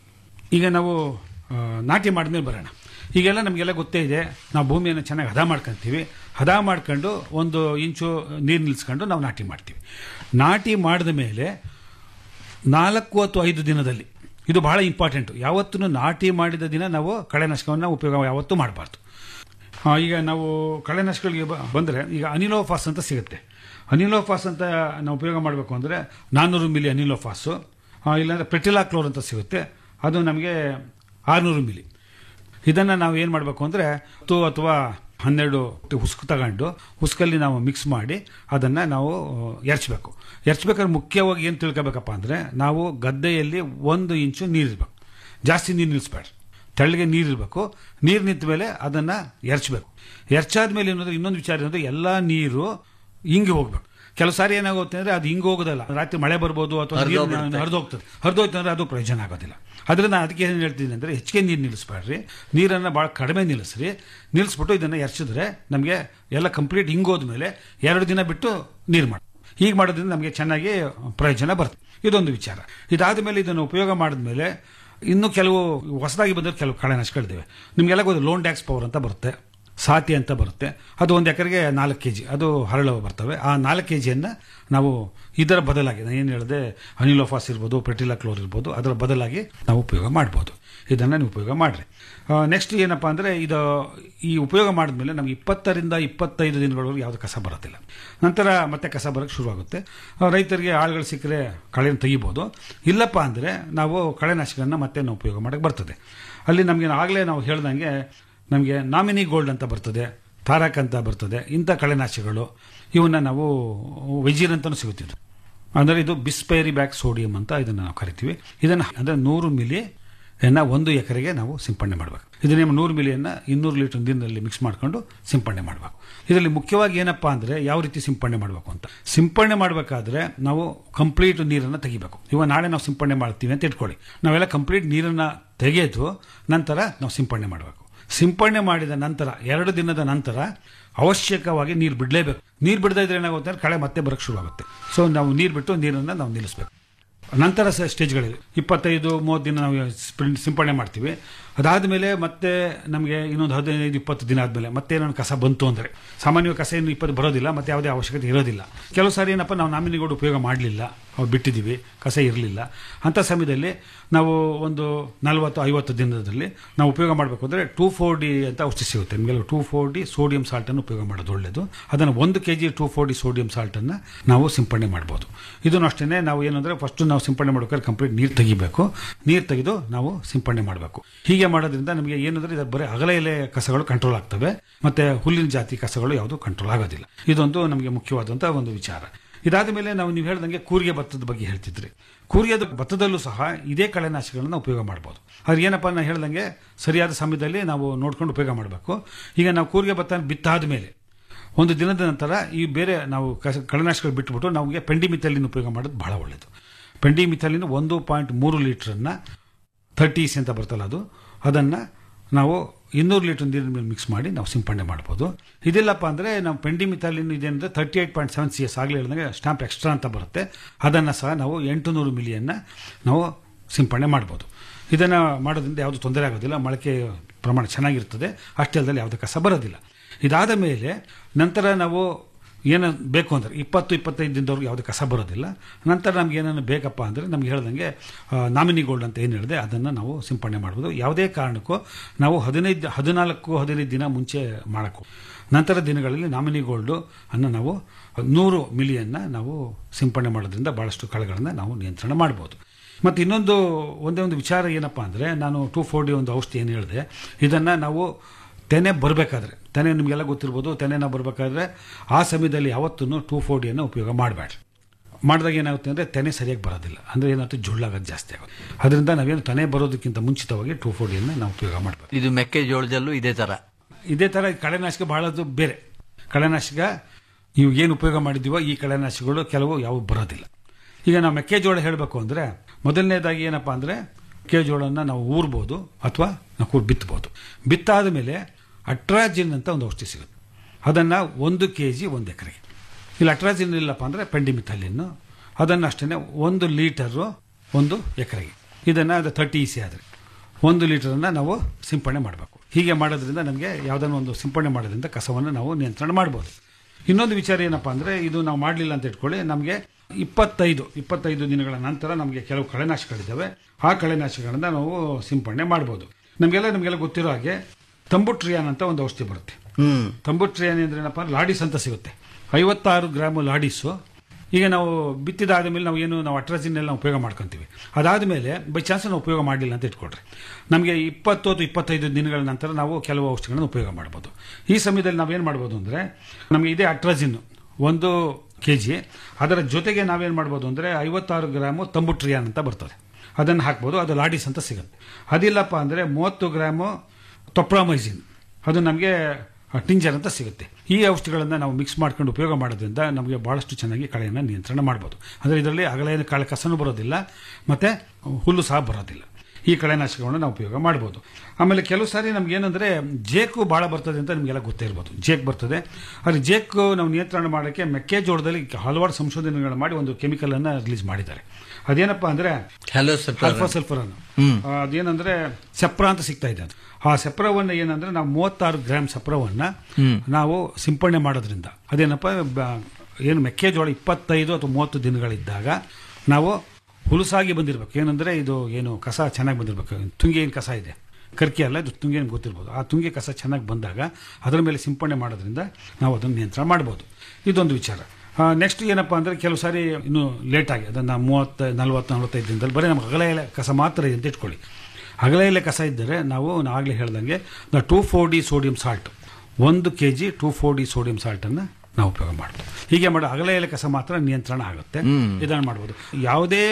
ಈಗ ನಾವು ಆ, ನಾಟಿ ಮಾಡಿದ್ಮೇಲೆ ಬರೋಣ ಈಗೆಲ್ಲ ನಮಗೆಲ್ಲ ಗೊತ್ತೇ ಇದೆ ನಾವು ಭೂಮಿಯನ್ನು ಚೆನ್ನಾಗಿ ಹದ ಮಾಡ್ಕೊಂತೀವಿ ಹದ ಮಾಡ್ಕೊಂಡು ಒಂದು ಇಂಚು ನೀರು ನಿಲ್ಲಿಸ್ಕೊಂಡು ನಾವು ನಾಟಿ ಮಾಡ್ತೀವಿ ನಾಟಿ ಮಾಡಿದ ಮೇಲೆ ನಾಲ್ಕು ಅಥವಾ ಐದು ದಿನದಲ್ಲಿ ಇದು ಬಹಳ ಇಂಪಾರ್ಟೆಂಟು ಯಾವತ್ತೂ ನಾಟಿ ಮಾಡಿದ ದಿನ ನಾವು ಕಳೆನಾಶಕವನ್ನು ಉಪಯೋಗ ಯಾವತ್ತೂ ಮಾಡಬಾರ್ದು ಆ, ಈಗ ನಾವು ಕಳೆನಾಶಕಗಳಿಗೆ ಬ- ಬಂದರೆ ಈಗ ಅನಿಲೋಫಾಸ್ ಅಂತ ಸಿಗುತ್ತೆ ಅನಿಲೋಫಾಸ್ ಅಂತ ನಾವು ಉಪಯೋಗ ಮಾಡಬೇಕು ಅಂದರೆ ನಾನ್ನೂರು ಮಿಲಿ ಅನಿಲೋಫಾಸು ಆ, ಇಲ್ಲಾಂದರೆ ಪ್ರೆಟಿಲಾಕ್ಲೋರ್ ಅಂತ ಸಿಗುತ್ತೆ ಅದು ನಮಗೆ ಆರುನೂರು ಮಿಲಿ ಇದನ್ನು ನಾವು ಏನು ಮಾಡಬೇಕು ಅಂದರೆ ಹತ್ತು ಅಥವಾ ಹನ್ನೆರಡು ಹುಸ್ಕು ತಗೊಂಡು ಹುಸ್ಕಲ್ಲಿ ನಾವು ಮಿಕ್ಸ್ ಮಾಡಿ ಅದನ್ನು ನಾವು ಎರ್ಚಬೇಕು ಎರ್ಚ್ಬೇಕಾದ್ರೆ ಮುಖ್ಯವಾಗಿ ಏನು ತಿಳ್ಕೊಬೇಕಪ್ಪ ಅಂದರೆ ನಾವು ಗದ್ದೆಯಲ್ಲಿ ಒಂದು ಇಂಚು ನೀರಿರ್ಬೇಕು ಜಾಸ್ತಿ ನೀರು ನಿಲ್ಲಿಸ್ಬೇಡ್ರಿ ತೆಳ್ಳಗೆ ನೀರಿರಬೇಕು ನೀರು ನಿಂತ ಮೇಲೆ ಅದನ್ನು ಎರ್ಚಬೇಕು ಎರ್ಚಾದ್ಮೇಲೆ ಏನಂದ್ರೆ ಇನ್ನೊಂದು ವಿಚಾರ ಏನಂದ್ರೆ ಎಲ್ಲ ನೀರು ಹಿಂಗೆ ಹೋಗ್ಬೇಕು ಕೆಲವು ಸಾರಿ ಏನಾಗುತ್ತೆ ಅಂದ್ರೆ ಅದು ಹಿಂಗೆ ಹೋಗೋದಲ್ಲ ರಾತ್ರಿ ಮಳೆ ಬರ್ಬೋದು ಅಥವಾ ಹರ್ದೋಗ್ಬಿಡುತ್ತೆ. ಹರಿದೋಗ್ತದೆ ಹರಿದೋಯ್ತು ಅಂದ್ರೆ ಅದು ಪ್ರಯೋಜನ ಆಗೋದಿಲ್ಲ ಅದರಿಂದ ನಾನು ಅದಕ್ಕೆ ಏನು ಹೇಳ್ತೀನಿ ಅಂದರೆ ಹೆಚ್ಚಿಗೆ ನೀರು ನಿಲ್ಲಿಸ್ಬೇಡ್ರಿ ನೀರನ್ನು ಭಾಳ ಕಡಿಮೆ ನಿಲ್ಲಿಸ್ರಿ ನಿಲ್ಲಿಸ್ಬಿಟ್ಟು ಇದನ್ನು ಎರ್ಚಿದ್ರೆ ನಮಗೆ ಎಲ್ಲ ಕಂಪ್ಲೀಟ್ ಹಿಂಗೋದ್ಮೇಲೆ ಎರಡು ದಿನ ಬಿಟ್ಟು ನೀರು ಮಾಡಿ ಹೀಗೆ ಮಾಡೋದ್ರಿಂದ ನಮಗೆ ಚೆನ್ನಾಗಿ ಪ್ರಯೋಜನ ಬರುತ್ತೆ ಇದೊಂದು ವಿಚಾರ ಇದಾದ ಮೇಲೆ ಇದನ್ನು ಉಪಯೋಗ ಮಾಡಿದ್ಮೇಲೆ ಇನ್ನು ಕೆಲವು ಹೊಸದಾಗಿ ಬಂದ ಕೆಲವು ಕಳೆನಾಶಗಳಿದ್ದಾವೆ ನಿಮಗೆಲ್ಲ ಗೊತ್ತು ಲೋನ್ ಟ್ಯಾಕ್ಸ್ ಪವರ್ ಅಂತ ಬರುತ್ತೆ ಸಾತಿ ಅಂತ ಬರುತ್ತೆ ಅದು ಒಂದು ಎಕರೆಗೆ ನಾಲ್ಕು ಕೆ ಜಿ ಅದು ಹರಳು ಬರ್ತವೆ ಆ ನಾಲ್ಕು ಕೆ ಜಿಯನ್ನು ನಾವು ಇದರ ಬದಲಾಗಿ ನಾನು ಏನು ಹೇಳಿದೆ ಅನಿಲೋಫಾಸ್ ಇರ್ಬೋದು ಪ್ರೆಟಿಲಾಕ್ಲೋರ್ ಇರ್ಬೋದು ಅದರ ಬದಲಾಗಿ ನಾವು ಉಪಯೋಗ ಮಾಡ್ಬೋದು ಇದನ್ನು ನೀವು ಉಪಯೋಗ ಮಾಡಿರಿ ನೆಕ್ಸ್ಟ್ ಏನಪ್ಪ ಅಂದರೆ ಇದು ಈ ಉಪಯೋಗ ಮಾಡಿದ್ಮೇಲೆ ನಮ್ಗೆ ಇಪ್ಪತ್ತರಿಂದ ಇಪ್ಪತ್ತೈದು ದಿನಗಳವರೆಗೆ ಯಾವುದು ಕಸ ಬರೋದಿಲ್ಲ ನಂತರ ಮತ್ತೆ ಕಸ ಬರೋಕ್ಕೆ ಶುರುವಾಗುತ್ತೆ ಆ, ರೈತರಿಗೆ ಆಳುಗಳು ಸಿಕ್ಕರೆ ಕಳೆನ ತೆಗಿಬೋದು ಇಲ್ಲಪ್ಪ ಅಂದರೆ ನಾವು ಕಳೆನಾಶಕನ ಮತ್ತೆ ನಾವು ಉಪಯೋಗ ಮಾಡೋಕ್ಕೆ ಬರ್ತದೆ ಅಲ್ಲಿ ನಮಗೆ ಆಗಲೇ ನಾವು ಹೇಳ್ದಂಗೆ ನಮಗೆ ನಾಮಿನಿ ಗೋಲ್ಡ್ ಅಂತ ಬರ್ತದೆ ತಾರಕ್ ಅಂತ ಬರ್ತದೆ ಇಂಥ ಕಳೆನಾಶಕಗಳು ಇವನ್ನ ನಾವು ವೆಜಿರ್ ಅಂತಲೂ ಸಿಗುತ್ತಿದ್ದು ಅಂದರೆ ಇದು ಬಿಸ್ಪೈರಿ ಬ್ಯಾಕ್ ಸೋಡಿಯಂ ಅಂತ ಇದನ್ನು ನಾವು ಕರಿತೀವಿ ಇದನ್ನು ಅಂದರೆ ನೂರು ಮಿಲಿ ಎನ್ನ ಒಂದು ಎಕರೆಗೆ ನಾವು ಸಿಂಪಡಣೆ ಮಾಡಬೇಕು ಇದನ್ನ ನೂರು ಮಿಲಿಯನ್ನ ಇನ್ನೂರು ಲೀಟರ್ ನೀರಿನಲ್ಲಿ ಮಿಕ್ಸ್ ಮಾಡ್ಕೊಂಡು ಸಿಂಪಡಣೆ ಮಾಡಬೇಕು ಇದರಲ್ಲಿ ಮುಖ್ಯವಾಗಿ ಏನಪ್ಪಾ ಅಂದ್ರೆ ಯಾವ ರೀತಿ ಸಿಂಪಡಣೆ ಮಾಡಬೇಕು ಅಂತ ಸಿಂಪಡಣೆ ಮಾಡಬೇಕಾದ್ರೆ ನಾವು ಕಂಪ್ಲೀಟ್ ನೀರನ್ನು ತೆಗಿಬೇಕು ಇವಾಗ ನಾಳೆ ನಾವು ಸಿಂಪಡಣೆ ಮಾಡ್ತೀವಿ ಅಂತ ಇಟ್ಕೊಳ್ಳಿ ನಾವೆಲ್ಲ ಕಂಪ್ಲೀಟ್ ನೀರನ್ನ ತೆಗೆದು ನಂತರ ನಾವು ಸಿಂಪಡಣೆ ಮಾಡಬೇಕು ಸಿಂಪಡಣೆ ಮಾಡಿದ ನಂತರ ಎರಡು ದಿನದ ನಂತರ ಅವಶ್ಯಕವಾಗಿ ನೀರು ಬಿಡಲೇಬೇಕು ನೀರು ಬಿಡದೇ ಇದ್ರೆ ಏನಾಗುತ್ತೆ ಅಂದ್ರೆ ಕಳೆ ಮತ್ತೆ ಬರಕ್ಕೆ ಶುರು ಆಗುತ್ತೆ ಸೊ ನಾವು ನೀರು ಬಿಟ್ಟು ನೀರನ್ನು ನಾವು ನಿಲ್ಲಿಸಬೇಕು ನಂತರ ಸ- ಸ್ಟೇಜ್ಗಳಿವೆ ಇಪ್ಪತ್ತೈದು ಮೂವತ್ತು ದಿನ ನಾವು ಸ್ಪ್ರಿಂಟ್ ಸಿಂಪಡಣೆ ಮಾಡ್ತೀವಿ ಅದಾದ ಮೇಲೆ ಮತ್ತೆ ನಮಗೆ ಇನ್ನೊಂದು ಹದಿನೈದು ಇಪ್ಪತ್ತು ದಿನ ಆದಮೇಲೆ ಮತ್ತೆ ಏನಾದ್ರು ಕಸ ಬಂತು ಅಂದರೆ ಸಾಮಾನ್ಯವಾಗಿ ಕಸ ಏನು ಇಪ್ಪತ್ತು ಬರೋದಿಲ್ಲ ಮತ್ತೆ ಯಾವುದೇ ಅವಶ್ಯಕತೆ ಇರೋದಿಲ್ಲ ಕೆಲವು ಸಾರಿ ಏನಪ್ಪ ನಾವು ನಾಮಿನಿಗಳು ಉಪಯೋಗ ಮಾಡಲಿಲ್ಲ ಅವ್ರು ಬಿಟ್ಟಿದ್ದೀವಿ ಕಸ ಇರಲಿಲ್ಲ ಅಂಥ ಸಮಯದಲ್ಲಿ ನಾವು ಒಂದು ನಲವತ್ತು ಐವತ್ತು ದಿನದಲ್ಲಿ ನಾವು ಉಪಯೋಗ ಮಾಡಬೇಕು ಅಂದರೆ ಟೂ ಫೋರ್ ಡಿ ಅಂತ ಔಷಧಿ ಸಿಗುತ್ತೆ ನಿಮಗೆಲ್ಲ ಟೂ ಫೋರ್ ಡಿ ಸೋಡಿಯಂ ಸಾಲ್ಟನ್ನು ಉಪಯೋಗ ಮಾಡೋದು ಒಳ್ಳೆಯದು ಅದನ್ನು ಒಂದು K G two four D sodium ಸಾಲ್ಟನ್ನು ನಾವು ಸಿಂಪಡಣೆ ಮಾಡ್ಬೋದು ಇದನ್ನು ಅಷ್ಟೇ ನಾವು ಏನಂದರೆ ಫಸ್ಟ್ ನಾವು ಸಿಂಪಡಣೆ ಮಾಡ್ಬೇಕಾದ್ರೆ ಕಂಪ್ಲೀಟ್ ನೀರು ತೆಗಿಬೇಕು ನೀರು ತೆಗೆದು ನಾವು ಸಿಂಪಡಣೆ ಮಾಡಬೇಕು ಹೀಗೆ ಮಾಡೋದ್ರಿಂದ ನಮಗೆ ಏನಂದ್ರೆ ಇದರ ಬರೀ ಅಗಲ ಎಲೆ ಕಸಗಳು ಕಂಟ್ರೋಲ್ ಆಗ್ತವೆ ಮತ್ತೆ ಹುಲ್ಲಿನ ಜಾತಿ ಕಸಗಳು ಯಾವುದು ಕಂಟ್ರೋಲ್ ಆಗೋದಿಲ್ಲ ಇದೊಂದು ನಮಗೆ ಮುಖ್ಯವಾದಂಥ ಒಂದು ವಿಚಾರ ಇದಾದ ಮೇಲೆ ನಾವು ನೀವು ಹೇಳ್ದಂಗೆ ಕೂರಿಗೆ ಭತ್ತದ ಬಗ್ಗೆ ಹೇಳ್ತಿದ್ರಿ ಕೂರಿಯದ ಭತ್ತದಲ್ಲೂ ಸಹ ಇದೇ ಕಳೆನಾಶಕಗಳನ್ನ ಉಪಯೋಗ ಮಾಡ್ಬೋದು ಆದ್ರೆ ಏನಪ್ಪ ನಾನು ಹೇಳ್ದಂಗೆ ಸರಿಯಾದ ಸಮಯದಲ್ಲಿ ನಾವು ನೋಡ್ಕೊಂಡು ಉಪಯೋಗ ಮಾಡಬೇಕು ಈಗ ನಾವು ಕೂರಿಗೆ ಭತ್ತ ಬಿತ್ತಾದ ಮೇಲೆ ಒಂದು ದಿನದ ನಂತರ ಈ ಬೇರೆ ನಾವು ಕಸ ಕಳೆನಾಶಕಗಳು ಬಿಟ್ಬಿಟ್ಟು ನಮಗೆ ಪೆಂಡಿಮಿಥಲಿನ್ ಉಪಯೋಗ ಮಾಡೋದು ಬಹಳ ಒಳ್ಳೆಯದು ಪೆಂಡಿಮಿಥಲಿನ್ ಒಂದು ಪಾಯಿಂಟ್ ಮೂರು ಲೀಟ್ರನ್ನ ಥರ್ಟಿ ಸಿ ಅಂತ ಬರ್ತಲ್ಲ ಅದು ಅದನ್ನು ನಾವು ಇನ್ನೂರು ಲೀಟರ್ ನೀರಿನ ಮೇಲೆ ಮಿಕ್ಸ್ ಮಾಡಿ ನಾವು ಸಿಂಪಡಣೆ ಮಾಡ್ಬೋದು ಇದಿಲ್ಲಪ್ಪ ಅಂದರೆ ನಾವು ಪೆಂಡಿಮಿಥಾಲಿನ್ ಇದೆ ಅಂದರೆ thirty eight point seven C S ಆಗಲೇ ಹೇಳಿದಂಗೆ ಸ್ಟಾಂಪ್ ಎಕ್ಸ್ಟ್ರಾ ಅಂತ ಬರುತ್ತೆ ಅದನ್ನು ಸಹ ನಾವು ಎಂಟು ನೂರು ಮಿಲಿಯನ್ನು ನಾವು ಸಿಂಪಡಣೆ ಮಾಡ್ಬೋದು ಇದನ್ನು ಮಾಡೋದ್ರಿಂದ ಯಾವುದು ತೊಂದರೆ ಆಗೋದಿಲ್ಲ ಮೊಳಕೆ ಪ್ರಮಾಣ ಚೆನ್ನಾಗಿರ್ತದೆ ಅಷ್ಟೇ ಅಲ್ಲದೆ ಯಾವುದೇ ಕಸ ಬರೋದಿಲ್ಲ ಇದಾದ ಮೇಲೆ ನಂತರ ನಾವು ಏನು ಬೇಕು ಅಂದರೆ ಇಪ್ಪತ್ತು ಇಪ್ಪತ್ತೈದು ದಿನದವರೆಗೂ ಯಾವುದೇ ಕಸ ಬರೋದಿಲ್ಲ ನಂತರ ನಮ್ಗೆ ಏನೇನು ಬೇಕಪ್ಪ ಅಂದರೆ ನಮ್ಗೆ ಹೇಳ್ದಂಗೆ ನಾಮಿನಿ ಗೋಲ್ಡ್ ಅಂತ ಏನು ಹೇಳಿದೆ ಅದನ್ನು ನಾವು ಸಿಂಪಡಣೆ ಮಾಡ್ಬೋದು ಯಾವುದೇ ಕಾರಣಕ್ಕೂ ನಾವು ಹದಿನೈದು ಹದಿನಾಲ್ಕು ಹದಿನೈದು ದಿನ ಮುಂಚೆ ಮಾಡಬೇಕು ನಂತರ ದಿನಗಳಲ್ಲಿ ನಾಮಿನಿ ಗೋಲ್ಡು ಅನ್ನು ನಾವು ನೂರು ಮಿಲಿಯನ್ನು ನಾವು ಸಿಂಪಡಣೆ ಮಾಡೋದ್ರಿಂದ ಭಾಳಷ್ಟು ಕಳೆಗಳನ್ನು ನಾವು ನಿಯಂತ್ರಣ ಮಾಡ್ಬೋದು ಮತ್ತು ಇನ್ನೊಂದು ಒಂದೇ ಒಂದು ವಿಚಾರ ಏನಪ್ಪ ಅಂದರೆ ನಾನು ಟೂ ಫೋರ್ ಡಿ ಒಂದು ಔಷಧಿ ಏನು ಹೇಳಿದೆ ಇದನ್ನು ನಾವು ತೆನೆ ಬರಬೇಕಾದ್ರೆ ತೆನೆ ನಿಮಗೆಲ್ಲ ಗೊತ್ತಿರ್ಬೋದು ತೆನೆನ ಬರಬೇಕಾದ್ರೆ ಆ ಸಮಯದಲ್ಲಿ ಯಾವತ್ತೂ ಟೂ ಫೋರ್ ಡಿಯನ್ನು ಉಪಯೋಗ ಮಾಡಬೇಡ್ರಿ ಮಾಡಿದಾಗ ಏನಾಗುತ್ತೆ ಅಂದರೆ ತೆನೆ ಸರಿಯಾಗಿ ಬರೋದಿಲ್ಲ ಅಂದರೆ ಏನಾಗುತ್ತೆ ಜುಳ್ಳಾಗೋದು ಜಾಸ್ತಿ ಆಗುತ್ತೆ ಅದರಿಂದ ನಾವೇನು ತೆನೆ ಬರೋದಕ್ಕಿಂತ ಮುಂಚಿತವಾಗಿ ಟೂ ಫೋರ್ ಡಿಯನ್ನು ನಾವು ಉಪಯೋಗ ಮಾಡಬೇಕು ಇದು ಮೆಕ್ಕೆಜೋಳದಲ್ಲೂ ಇದೇ ಥರ ಇದೇ ಥರ ಕಳೆನಾಶಕ ಬಹಳದು ಬೇರೆ ಕಳೆನಾಶಕ ಇವು ಏನು ಉಪಯೋಗ ಮಾಡಿದ್ದೀವೋ ಈ ಕಳೆನಾಶಕಗಳು ಕೆಲವು ಯಾವ ಬರೋದಿಲ್ಲ ಈಗ ನಾವು ಮೆಕ್ಕೆಜೋಳ ಹೇಳಬೇಕು ಅಂದರೆ ಮೊದಲನೇದಾಗಿ ಏನಪ್ಪ ಅಂದರೆ ಮೆಕ್ಕೆಜೋಳನ ನಾವು ಊರ್ಬೋದು ಅಥವಾ ನಾವು ಕೂರ್ ಬಿತ್ತಬೋದು ಬಿತ್ತಾದ ಮೇಲೆ ಅಟ್ರಾಜಿನ್ ಅಂತ ಒಂದು ಔಷಧಿ ಸಿಗುತ್ತೆ ಅದನ್ನು ಒಂದು ಕೆ ಜಿ ಒಂದು ಎಕರೆಗೆ ಇಲ್ಲಿ ಅಟ್ರಾಜಿನ್ ಇಲ್ಲಪ್ಪ ಅಂದರೆ ಪೆಂಡಿಮಿಥಲಿನ್ನು ಅದನ್ನು ಅಷ್ಟೇ ಒಂದು ಲೀಟರು ಒಂದು ಎಕರೆಗೆ ಇದನ್ನು ಅದು ತರ್ಟಿ ಇ ಸಿ ಆದರೆ ಒಂದು ಲೀಟರನ್ನು ನಾವು ಸಿಂಪಡಣೆ ಮಾಡಬೇಕು ಹೀಗೆ ಮಾಡೋದ್ರಿಂದ ನಮಗೆ ಯಾವುದನ್ನು ಒಂದು ಸಿಂಪಡಣೆ ಮಾಡೋದ್ರಿಂದ ಕಸವನ್ನು ನಾವು ನಿಯಂತ್ರಣ ಮಾಡ್ಬೋದು ಇನ್ನೊಂದು ವಿಚಾರ ಏನಪ್ಪ ಅಂದರೆ ಇದು ನಾವು ಮಾಡಲಿಲ್ಲ ಅಂತ ಇಟ್ಕೊಳ್ಳಿ ನಮಗೆ ಇಪ್ಪತ್ತೈದು ಇಪ್ಪತ್ತೈದು ದಿನಗಳ ನಂತರ ನಮಗೆ ಕೆಲವು ಕಳೆನಾಶಕಗಳಿದ್ದಾವೆ ಆ ಕಳೆನಾಶಕಗಳಿಂದ ನಾವು ಸಿಂಪಡಣೆ ಮಾಡ್ಬೋದು ನಮಗೆಲ್ಲ ನಮಗೆಲ್ಲ ಗೊತ್ತಿರೋ ಹಾಗೆ ತಂಬುಟ್ರಿಯಾನ್ ಅಂತ ಒಂದು ಔಷಧಿ ಬರುತ್ತೆ ತಂಬುಟ್ರಿಯಾನ್ ಅಂದ್ರೆ ಏನಪ್ಪ ಅಂದ್ರೆ ಲಾಡಿಸ್ ಅಂತ ಸಿಗುತ್ತೆ ಐವತ್ತಾರು ಗ್ರಾಮು ಲಾಡಿಸು ಈಗ ನಾವು ಬಿತ್ತಿದಾದ ಮೇಲೆ ನಾವು ಏನು ನಾವು ಅಟ್ರಾಜಿನ್ ಎಲ್ಲ ಉಪಯೋಗ ಮಾಡ್ಕೊಂತೀವಿ ಅದಾದ ಮೇಲೆ ಬೈ ಚಾನ್ಸ್ ನಾವು ಉಪಯೋಗ ಮಾಡಲಿಲ್ಲ ಅಂತ ಇಟ್ಕೊಳ್ರಿ ನಮಗೆ ಇಪ್ಪತ್ತು ಅಥವಾ ಇಪ್ಪತ್ತೈದು ದಿನಗಳ ನಂತರ ನಾವು ಕೆಲವು ಔಷಧಿಗಳನ್ನು ಉಪಯೋಗ ಮಾಡ್ಬೋದು ಈ ಸಮಯದಲ್ಲಿ ನಾವೇನು ಮಾಡ್ಬೋದು ಅಂದರೆ ನಮಗೆ ಇದೇ ಅಟ್ರಾಜಿನ್ ಒಂದು ಕೆ ಜಿ ಅದರ ಜೊತೆಗೆ ನಾವೇನು ಮಾಡ್ಬೋದು ಅಂದರೆ ಐವತ್ತಾರು ಗ್ರಾಮು ತಂಬುಟ್ರಿಯಾನ್ ಅಂತ ಬರ್ತದೆ ಅದನ್ನು ಹಾಕ್ಬೋದು ಅದು ಲಾಡಿಸ್ ಅಂತ ಸಿಗುತ್ತೆ ಅದಿಲ್ಲಪ್ಪ ಅಂದರೆ ಮೂವತ್ತು ಗ್ರಾಮು ತೊಪ್ರಾಮೈಸಿನ್ ಅದು ನಮಗೆ ಟಿಂಜರ್ ಅಂತ ಸಿಗುತ್ತೆ ಈ ಔಷಧಿಗಳನ್ನು ನಾವು ಮಿಕ್ಸ್ ಮಾಡ್ಕೊಂಡು ಉಪಯೋಗ ಮಾಡೋದ್ರಿಂದ ನಮಗೆ ಭಾಳಷ್ಟು ಚೆನ್ನಾಗಿ ಕಳೆಯನ್ನು ನಿಯಂತ್ರಣ ಮಾಡ್ಬೋದು ಅಂದರೆ ಇದರಲ್ಲಿ ಅಗಲೇನು ಕಳೆ ಕಸನೂ ಬರೋದಿಲ್ಲ ಮತ್ತು ಹುಲ್ಲು ಸಹ ಬರೋದಿಲ್ಲ ಈ ಕಳೆನಾಶಕಗಳನ್ನು ನಾವು ಉಪಯೋಗ ಮಾಡ್ಬೋದು ಆಮೇಲೆ ಕೆಲವು ಸಾರಿ ನಮ್ಗೆ ಏನಂದರೆ ಜೇಕು ಭಾಳ ಬರ್ತದೆ ಅಂತ ನಿಮಗೆಲ್ಲ ಗೊತ್ತೇ ಇರ್ಬೋದು ಜೇಕ್ ಬರ್ತದೆ ಆದರೆ ಜೇಕು ನಾವು ನಿಯಂತ್ರಣ ಮಾಡೋಕ್ಕೆ ಮೆಕ್ಕೆಜೋಳದಲ್ಲಿ ಹಲವಾರು ಸಂಶೋಧನೆಗಳು ಮಾಡಿ ಒಂದು ಕೆಮಿಕಲನ್ನು ರಿಲೀಸ್ ಮಾಡಿದ್ದಾರೆ ಅದೇನಪ್ಪ ಅಂದರೆ ಹಲೋ ಅಲ್ಫಾ ಸಲ್ಫರ್ ಅನ್ನು ಆ, ಅದೇನಂದ್ರೆ ಸೆಪ್ರ ಅಂತ ಸಿಗ್ತಾ ಇದೆ ಅದು ಆ ಸೆಪ್ರವನ್ನ ಏನಂದ್ರೆ ನಾವು ಮೂವತ್ತಾರು ಗ್ರಾಮ್ ಸೆಪ್ರವನ್ನ ನಾವು ಸಿಂಪಡಣೆ ಮಾಡೋದ್ರಿಂದ ಅದೇನಪ್ಪ ಬ- ಏನು ಮೆಕ್ಕೆಜೋಳ ಇಪ್ಪತ್ತೈದು ಅಥವಾ ಮೂವತ್ತು ದಿನಗಳಿದ್ದಾಗ ನಾವು ಹುಲುಸಾಗಿ ಬಂದಿರಬೇಕು ಏನಂದ್ರೆ ಇದು ಏನು ಕಸ ಚೆನ್ನಾಗಿ ಬಂದಿರಬೇಕು ತುಂಗಿ ಏನು ಕಸ ಇದೆ ಕರ್ಕಿ ಅಲ್ಲ ಇದು ತುಂಗಿ ಏನು ಗೊತ್ತಿರ್ಬೋದು ಆ ತುಂಗಿ ಕಸ ಚೆನ್ನಾಗಿ ಬಂದಾಗ ಅದರ ಮೇಲೆ ಸಿಂಪಡಣೆ ಮಾಡೋದ್ರಿಂದ ನಾವು ಅದನ್ನು ನಿಯಂತ್ರಣ ಮಾಡ್ಬೋದು ಇದೊಂದು ವಿಚಾರ ನೆಕ್ಸ್ಟ್ ಏನಪ್ಪ ಅಂದರೆ ಕೆಲವು ಸಾರಿ ಇನ್ನು ಲೇಟಾಗಿ ಅದನ್ನು ಮೂವತ್ತು ನಲ್ವತ್ತು ನಲ್ವತ್ತೈದು ದಿನದಲ್ಲಿ ಬರೀ ನಮ್ಗೆ ಅಗಲ ಎಲೆ ಕಸ ಮಾತ್ರ ಇದೆ ಅಂತ ಇಟ್ಕೊಳ್ಳಿ ಅಗಲ ಎಲೆ ಕಸ ಇದ್ದರೆ ನಾವು ಆಗಲೇ ಹೇಳ್ದಂಗೆ two four D sodium salt ಒಂದು K G two four D sodium ಸಾಲ್ಟನ್ನು ನಾವು ಉಪಯೋಗ ಮಾಡ್ಬೋದು ಹೀಗೆ ಮಾಡೋ ಅಗಲ ಎಲೆ ಕಸ ಮಾತ್ರ ನಿಯಂತ್ರಣ ಆಗುತ್ತೆ ಇದನ್ನು ಮಾಡ್ಬೋದು ಯಾವುದೇ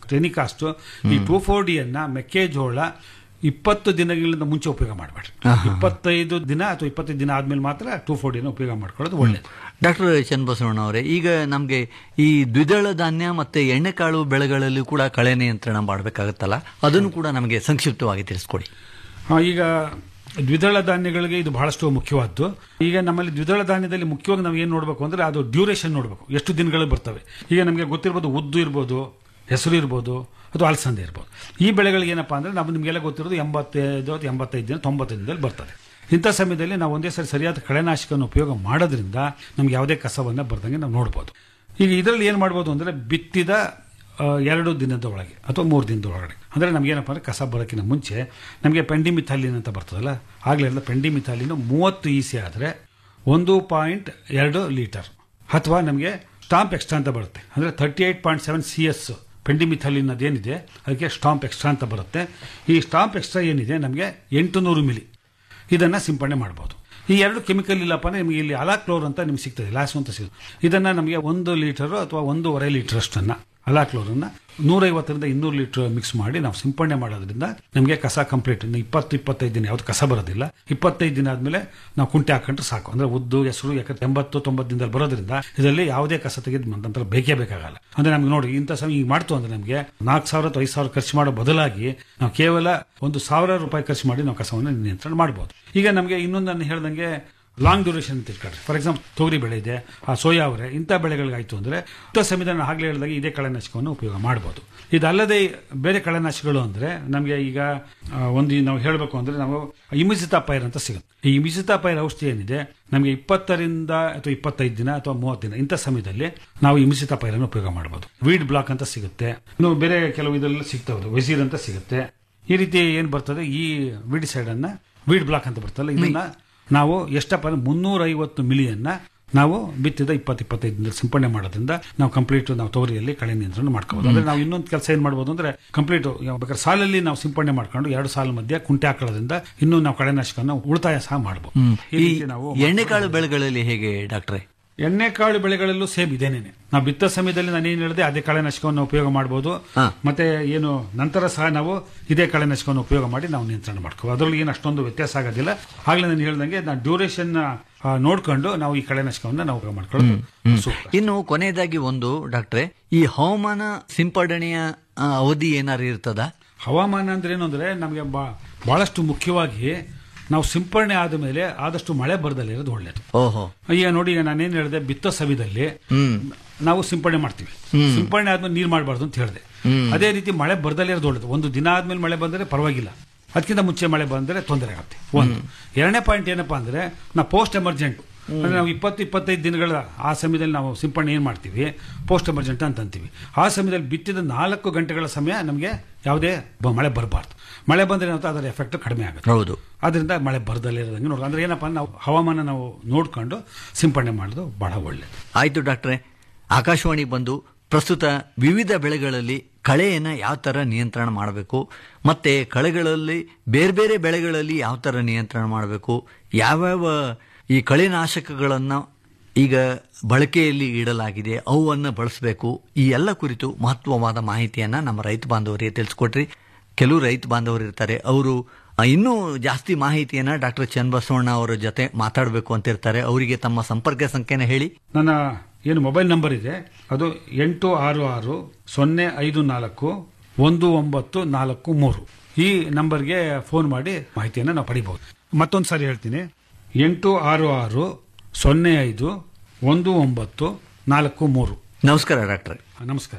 ಟೆನಿಕಾಸ್ಟ್ ಈ ಟೂ ಫೋರ್ ಡಿಯನ್ನ ಮೆಕ್ಕೆಜೋಳ ಇಪ್ಪತ್ತು ದಿನಗಳಿಂದ ಮುಂಚೆ ಉಪಯೋಗ ಮಾಡಬೇಡ್ರಿ ಆಹಾ. ಇಪ್ಪತ್ತೈದು ದಿನ ಅಥವಾ ಇಪ್ಪತ್ತೈದು ದಿನ ಆದ್ಮೇಲೆ ಮಾತ್ರ ಟೂ ಫೋರ್ ಡಿನ ಉಪಯೋಗ ಮಾಡ್ಕೊಳ್ಳೋದು ಒಳ್ಳೇದು ಡಾಕ್ಟರ್ ಚನ್ನಬಸವಣ್ಣ ಅವರೇ ಈಗ ನಮಗೆ ಈ ದ್ವಿದಳ ಧಾನ್ಯ ಮತ್ತೆ ಎಣ್ಣೆಕಾಳು ಬೆಳೆಗಳಲ್ಲಿ ಕೂಡ ಕಳೆ ನಿಯಂತ್ರಣ ಮಾಡಬೇಕಾಗುತ್ತಲ್ಲ ಅದನ್ನು ಕೂಡ ನಮಗೆ ಸಂಕ್ಷಿಪ್ತವಾಗಿ ತಿಳಿಸ್ಕೊಡಿ ಆ, ಈಗ ದ್ವಿದಳ ಧಾನ್ಯಗಳಿಗೆ ಇದು ಬಹಳಷ್ಟು ಮುಖ್ಯವಾದ್ದು ಈಗ ನಮ್ಮಲ್ಲಿ ದ್ವಿದಳ ಧಾನ್ಯದಲ್ಲಿ ಮುಖ್ಯವಾಗಿ ನಾವು ಏನು ನೋಡಬೇಕು ಅಂದ್ರೆ ಅದು ಡ್ಯೂರೇಷನ್ ನೋಡಬೇಕು ಎಷ್ಟು ದಿನಗಳು ಬರ್ತವೆ ಈಗ ನಮಗೆ ಗೊತ್ತಿರ್ಬೋದು ಉದ್ದು ಇರ್ಬೋದು ಹೆಸರು ಇರ್ಬೋದು ಅಥವಾ ಅಲಸಂದೆ ಇರ್ಬೋದು ಈ ಬೆಳೆಗಳಿಗೆ ಏನಪ್ಪಾ ಅಂದ್ರೆ ನಾವು ನಿಮಗೆಲ್ಲ ಗೊತ್ತಿರೋದು ಎಂಬತ್ತೈದು ಅಥವಾ ಎಂಬತ್ತೈದು ದಿನ ತೊಂಬತ್ತೈದು ದಿನದಲ್ಲಿ ಬರ್ತದೆ ಇಂಥ ಸಮಯದಲ್ಲಿ ನಾವು ಒಂದೇ ಸರಿ ಸರಿಯಾದ ಕಳೆನಾಶಕವನ್ನು ಉಪಯೋಗ ಮಾಡೋದ್ರಿಂದ ನಮ್ಗೆ ಯಾವುದೇ ಕಸವನ್ನು ಬರ್ದಂಗೆ ನಾವು ನೋಡ್ಬೋದು ಈಗ ಇದರಲ್ಲಿ ಏನು ಮಾಡ್ಬೋದು ಅಂದ್ರೆ ಬಿತ್ತಿದ ಆ, ಎರಡು ದಿನದ ಒಳಗೆ ಅಥವಾ ಮೂರು ದಿನದ ಒಳಗಡೆ ಅಂದರೆ ನಮಗೇನಪ್ಪ ಅಂದರೆ ಕಸ ಬರೋಕ್ಕಿಂತ ಮುಂಚೆ ನಮಗೆ ಪೆಂಡಿಮಿಥಾಲಿನ್ ಅಂತ ಬರ್ತದಲ್ಲ ಆಗಲೇ ಪೆಂಡಿಮಿಥಾಲಿನ್ ಮೂವತ್ತು ಇ ಸಿ ಆದರೆ ಒಂದು ಪಾಯಿಂಟ್ ಎರಡು ಲೀಟರ್ ಅಥವಾ ನಮಗೆ ಸ್ಟಾಂಪ್ ಎಕ್ಸ್ಟ್ರಾ ಅಂತ ಬರುತ್ತೆ ಅಂದರೆ thirty eight point seven C S pendimethalin ಅದೇನಿದೆ ಅದಕ್ಕೆ ಸ್ಟಾಂಪ್ ಎಕ್ಸ್ಟ್ರಾ ಅಂತ ಬರುತ್ತೆ ಈ ಸ್ಟಾಂಪ್ ಎಕ್ಸ್ಟ್ರಾ ಏನಿದೆ ನಮಗೆ ಎಂಟು ನೂರು ಮಿಲಿ ಇದನ್ನು ಸಿಂಪಡಣೆ ಮಾಡ್ಬೋದು ಈ ಎರಡು ಕೆಮಿಕಲ್ ಇಲ್ಲಪ್ಪ ಅಂದ್ರೆ ನಿಮಗೆ ಇಲ್ಲಿ ಅಲಾಕ್ಲೋರ್ ಅಂತ ನಿಮ್ಗೆ ಸಿಗ್ತದೆ ಲಾಸ್ ಅಂತ ಸಿಗುತ್ತೆ ಇದನ್ನ ನಮಗೆ ಒಂದು ಲೀಟರ್ ಅಥವಾ ಒಂದೂವರೆ ಲೀಟರ್ ಅಷ್ಟನ್ನ ಅಲಾಕ್ಲೋರನ್ನ ನೂರೈವತ್ತರಿಂದ ಇನ್ನೂರು ಲೀಟರ್ ಮಿಕ್ಸ್ ಮಾಡಿ ನಾವು ಸಿಂಪಡಣೆ ಮಾಡೋದ್ರಿಂದ ನಮಗೆ ಕಸ ಕಂಪ್ಲೀಟ್ ಇನ್ನು ಇಪ್ಪತ್ತು ಇಪ್ಪತ್ತೈದು ದಿನ ಯಾವ್ದು ಕಸ ಬರೋದಿಲ್ಲ ಇಪ್ಪತ್ತೈದು ದಿನ ಆದ್ಮೇಲೆ ನಾವು ಕುಂಟೆ ಹಾಕೊಂಡ್ರೆ ಸಾಕು ಅಂದ್ರೆ ಉದ್ದು ಹೆಸರು ಯಾಕಂದ್ರೆ ಎಂಬತ್ತು ತೊಂಬತ್ತು ದಿನದಲ್ಲಿ ಬರೋದ್ರಿಂದ ಇದರಲ್ಲಿ ಯಾವುದೇ ಕಸ ತೆಗೆದು ನಂತರ ಬೇಕೇ ಬೇಕಾಗಲ್ಲ ಅಂದ್ರೆ ನಮ್ಗೆ ನೋಡಿ ಇಂಥ ಸಮಯ ಈಗ ಮಾಡ್ತು ಅಂದ್ರೆ ನಮಗೆ ನಾಲ್ಕು ಸಾವಿರ ಅಥವಾ ಐದು ಸಾವಿರ ಖರ್ಚು ಮಾಡೋ ಬದಲಾಗಿ ನಾವು ಕೇವಲ ಒಂದು ಸಾವಿರ ರೂಪಾಯಿ ಖರ್ಚು ಮಾಡಿ ನಾವು ಕಸವನ್ನು ನಿಯಂತ್ರಣ ಮಾಡ್ಬೋದು ಈಗ ನಮಗೆ ಇನ್ನೊಂದು ನಾನು ಹೇಳ್ದಂಗೆ ಲಾಂಗ್ ಡ್ಯೂರೇಷನ್ ಅಂತ ಇಟ್ಕೊಳ್ರಿ ಫಾರ್ ಎಕ್ಸಾಂಪಲ್ ತೊಗರಿ ಬೆಳೆ ಇದೆ ಆ ಸೋಯಾ ಅವರೆ ಇಂಥ ಬೆಳೆಗಳಿಗಾಯ್ತು ಅಂದ್ರೆ ಇಂಥ ಸಮಯದಲ್ಲಿ ನಾನು ಆಗ್ಲೇ ಹೇಳಿದಾಗ ಇದೇ ಕಳೆನಾಶಕವನ್ನು ಉಪಯೋಗ ಮಾಡ್ಬೋದು ಇದಲ್ಲದೆ ಬೇರೆ ಕಳೆನಾಶಕಗಳು ಅಂದ್ರೆ ನಮಗೆ ಈಗ ಆ, ಒಂದು ನಾವು ಹೇಳಬೇಕು ಅಂದ್ರೆ ನಾವು ಇಮಿಸಿತಾ ಪೈರ್ ಅಂತ ಸಿಗುತ್ತೆ ಈ ಇಮಿಸಿತಾ ಪೈರ್ ಔಷಧಿ ಏನಿದೆ ನಮಗೆ ಇಪ್ಪತ್ತರಿಂದ ಅಥವಾ ಇಪ್ಪತ್ತೈದು ದಿನ ಅಥವಾ ಮೂವತ್ತು ದಿನ ಇಂಥ ಸಮಯದಲ್ಲಿ ನಾವು ಇಮಿಸಿತಾ ಪೈರನ್ನು ಉಪಯೋಗ ಮಾಡ್ಬೋದು ವೀಡ್ ಬ್ಲಾಕ್ ಅಂತ ಸಿಗುತ್ತೆ ಇನ್ನು ಬೇರೆ ಕೆಲವು ಇದೆಲ್ಲ ಸಿಗ್ತಾವೆ ವೆಸೀರ್ ಅಂತ ಸಿಗುತ್ತೆ ಈ ರೀತಿ ಏನು ಬರ್ತದೆ ಈ ವೀಡ್ ಸೈಡ್ ಅನ್ನ ವೀಡ್ ಬ್ಲಾಕ್ ಅಂತ ಬರ್ತಲ್ಲ ಇದನ್ನ ನಾವು ಎಷ್ಟಪ್ಪ ಅಂದ್ರೆ ಮುನ್ನೂರೈವತ್ತು ಮಿಲಿಯನ್ನ ನಾವು ಬಿತ್ತಿದ ಇಪ್ಪತ್ತು ಇಪ್ಪತ್ತೈದು ದಿನ ಸಿಂಪಡಣೆ ಮಾಡೋದ್ರಿಂದ ನಾವು ಕಂಪ್ಲೀಟ್ ನಾವು ತೊಗರಿಯಲ್ಲಿ ಕಳೆ ನಿಯಂತ್ರಣ ಮಾಡ್ಕೋಬಹುದು ಅಂದ್ರೆ ನಾವು ಇನ್ನೊಂದು ಕೆಲಸ ಏನ್ ಮಾಡ್ಬೋದು ಅಂದ್ರೆ ಕಂಪ್ಲೀಟ್ ಬೇಕಾದ್ರೆ ಸಾಲಲ್ಲಿ ನಾವು ಸಿಂಪಡಣೆ ಮಾಡ್ಕೊಂಡು ಎರಡು ಸಾಲ ಮಧ್ಯೆ ಕುಂಟೆ ಹಾಕೊಳ್ಳೋದ್ರಿಂದ ಇನ್ನೂ ನಾವು ಕಳೆನಾಶಕನ ಉಳಿತಾಯ ಸಹ ಮಾಡಬಹುದು ಹ್ಮ್. ಈ ಈ ರೀತಿ ನಾವು ಎಣ್ಣೆಕಾಳು ಬೆಳೆಗಳಲ್ಲಿ ಹೇಗೆ ಡಾಕ್ಟ್ರೆ ಎಣ್ಣೆಕಾಳು ಬೆಳೆಗಳಲ್ಲೂ ಸೇಮ್ ಇದೇನೇನೆ ನಾವು ಬಿತ್ತೋ ಸಮಯದಲ್ಲಿ ನಾನು ಏನು ಹೇಳಿದೆ ಅದೇ ಕಳೆನಾಶಕವನ್ನು ಉಪಯೋಗ ಮಾಡಬಹುದು ಮತ್ತೆ ಏನು ನಂತರ ಸಹ ನಾವು ಇದೇ ಕಳೆನಾಶಕವನ್ನು ಉಪಯೋಗ ಮಾಡಿ ನಾವು ನಿಯಂತ್ರಣ ಮಾಡ್ಕೋಬಹುದು ಅದರಲ್ಲಿ ಏನು ಅಷ್ಟೊಂದು ವ್ಯತ್ಯಾಸ ಆಗೋದಿಲ್ಲ ಆಗ್ಲೇ ನಾನು ಹೇಳ್ದಂಗೆ ನಾನು ಡ್ಯೂರೇಷನ್ ನೋಡ್ಕೊಂಡು ನಾವು ಈ ಕಳೆನಾಶಕವನ್ನು ನಾವು ಉಪಯೋಗ ಮಾಡ್ಕೊಳ್ಳೋದು ಸೂಕ್ತ. ಇನ್ನು ಕೊನೆಯದಾಗಿ ಒಂದು ಡಾಕ್ಟ್ರೆ ಈ ಹವಾಮಾನ ಸಿಂಪಡಣೆಯ ಆ, ಅವಧಿ ಏನಾರು ಇರ್ತದ ಹವಾಮಾನ ಅಂದ್ರೆ ಏನು ಅಂದ್ರೆ ನಮಗೆ ಬಾ- ಬಹಳಷ್ಟು ಮುಖ್ಯವಾಗಿ ನಾವು ಸಿಂಪಡಣೆ ಆದ ಮೇಲೆ ಆದಷ್ಟು ಮಳೆ ಬರದಲ್ಲಿ ಇರೋದು ಒಳ್ಳೇದು ಓಹೋ ಈಗ ನೋಡಿ ಈಗ ನಾನೇನು ಹೇಳಿದೆ ಬಿತ್ತೋ ಸಮಯದಲ್ಲಿ ಹ್ಮ್ ನಾವು ಸಿಂಪಡಣೆ ಮಾಡ್ತೀವಿ ಹ್ಮ್. ಸಿಂಪಡಣೆ ಆದ್ಮೇಲೆ ನೀರು ಮಾಡಬಾರ್ದು ಅಂತ ಹೇಳಿದೆ ಹ್ಮ್. ಅದೇ ರೀತಿ ಮಳೆ ಬರ್ದಲ್ಲೇ ಇರೋದು ಒಳ್ಳೇದು ಒಂದು ದಿನ ಆದ್ಮೇಲೆ ಮಳೆ ಬಂದರೆ ಪರವಾಗಿಲ್ಲ ಅದಕ್ಕಿಂತ ಮುಂಚೆ ಮಳೆ ಬಂದರೆ ತೊಂದರೆ ಆಗುತ್ತೆ ಒಂದು ಎರಡನೇ ಪಾಯಿಂಟ್ ಏನಪ್ಪಾ ಅಂದ್ರೆ ನಾವು ಪೋಸ್ಟ್ ಎಮರ್ಜೆಂಟ್ ಅಂದ್ರೆ ನಾವು ಇಪ್ಪತ್ತು ಇಪ್ಪತ್ತೈದು ದಿನಗಳ ಆ ಸಮಯದಲ್ಲಿ ನಾವು ಸಿಂಪಡಣೆ ಏನು ಮಾಡ್ತೀವಿ ಪೋಸ್ಟ್ ಎಮರ್ಜೆಂಟ್ ಅಂತ ಅಂತೀವಿ ಆ ಸಮಯದಲ್ಲಿ ಬಿತ್ತಿದ ನಾಲ್ಕು ಗಂಟೆಗಳ ಸಮಯ ನಮಗೆ ಯಾವುದೇ ಬ- ಮಳೆ ಬರಬಾರ್ದು ಮಳೆ ಬಂದ್ರೆ ಏನಾಗುತ್ತೆ ಅದರ ಎಫೆಕ್ಟ್ ಕಡಿಮೆ ಆಗುತ್ತೆ ಹೌದು ಅದರಿಂದ ಮಳೆ ಬರದಲ್ಲೇ ಇರೋದಂಗೆ ನೋಡಿ ಅಂದ್ರೆ ಏನಪ್ಪಾ ಅಂದ್ರೆ ನಾವು ಹವಾಮಾನ ನಾವು ನೋಡ್ಕೊಂಡು ಸಿಂಪಡಣೆ ಮಾಡೋದು ಬಹಳ ಒಳ್ಳೆಯದು ಆಯ್ತು ಡಾಕ್ಟ್ರೆ ಆಕಾಶವಾಣಿ ಬಂದು ಪ್ರಸ್ತುತ ವಿವಿಧ ಬೆಳೆಗಳಲ್ಲಿ ಕಳೆಯನ್ನು ಯಾವ ಥರ ನಿಯಂತ್ರಣ ಮಾಡಬೇಕು ಮತ್ತೆ ಕಳೆಗಳಲ್ಲಿ ಬೇರೆ ಬೇರೆ ಬೆಳೆಗಳಲ್ಲಿ ಯಾವ ಥರ ನಿಯಂತ್ರಣ ಮಾಡಬೇಕು ಯಾವ್ಯಾವ ಈ ಕಳೆನಾಶಕಗಳನ್ನು ಈಗ ಬಳಕೆಯಲ್ಲಿ ಇಡಲಾಗಿದೆ ಅವನ್ನು ಬಳಸಬೇಕು ಈ ಎಲ್ಲ ಕುರಿತು ಮಹತ್ವವಾದ ಮಾಹಿತಿಯನ್ನು ನಮ್ಮ ರೈತ ಬಾಂಧವರಿಗೆ ತಿಳಿಸ್ಕೊಟ್ರಿ ಕೆಲವು ರೈತ ಬಾಂಧವರು ಇರ್ತಾರೆ ಅವರು ಆ, ಇನ್ನೂ ಜಾಸ್ತಿ ಮಾಹಿತಿಯನ್ನ ಡಾಕ್ಟರ್ ಚನ್ನಬಸವಣ್ಣ ಅವರ ಜೊತೆ ಮಾತಾಡಬೇಕು ಅಂತಿರ್ತಾರೆ ಅವರಿಗೆ ತಮ್ಮ ಸಂಪರ್ಕ ಸಂಖ್ಯೆನ ಹೇಳಿ ನನ್ನ ಏನು ಮೊಬೈಲ್ ನಂಬರ್ ಇದೆ ಅದು ಎಂಟು ಆರು ಆರು ಸೊನ್ನೆ ಐದು ನಾಲ್ಕು ಒಂದು ಒಂಬತ್ತು ನಾಲ್ಕು ಮೂರು ಈ ನಂಬರ್ಗೆ ಫೋನ್ ಮಾಡಿ ಮಾಹಿತಿಯನ್ನು ನಾವು ಪಡಿಬಹುದು ಮತ್ತೊಂದು ಸಾರಿ ಹೇಳ್ತೀನಿ ಎಂಟು ಆರು ಆರು ಸೊನ್ನೆ ಐದು ಒಂದು ಒಂಬತ್ತು ನಾಲ್ಕು ಮೂರು ನಮಸ್ಕಾರ ಡಾಕ್ಟ್ರೆ ನಮಸ್ಕಾರ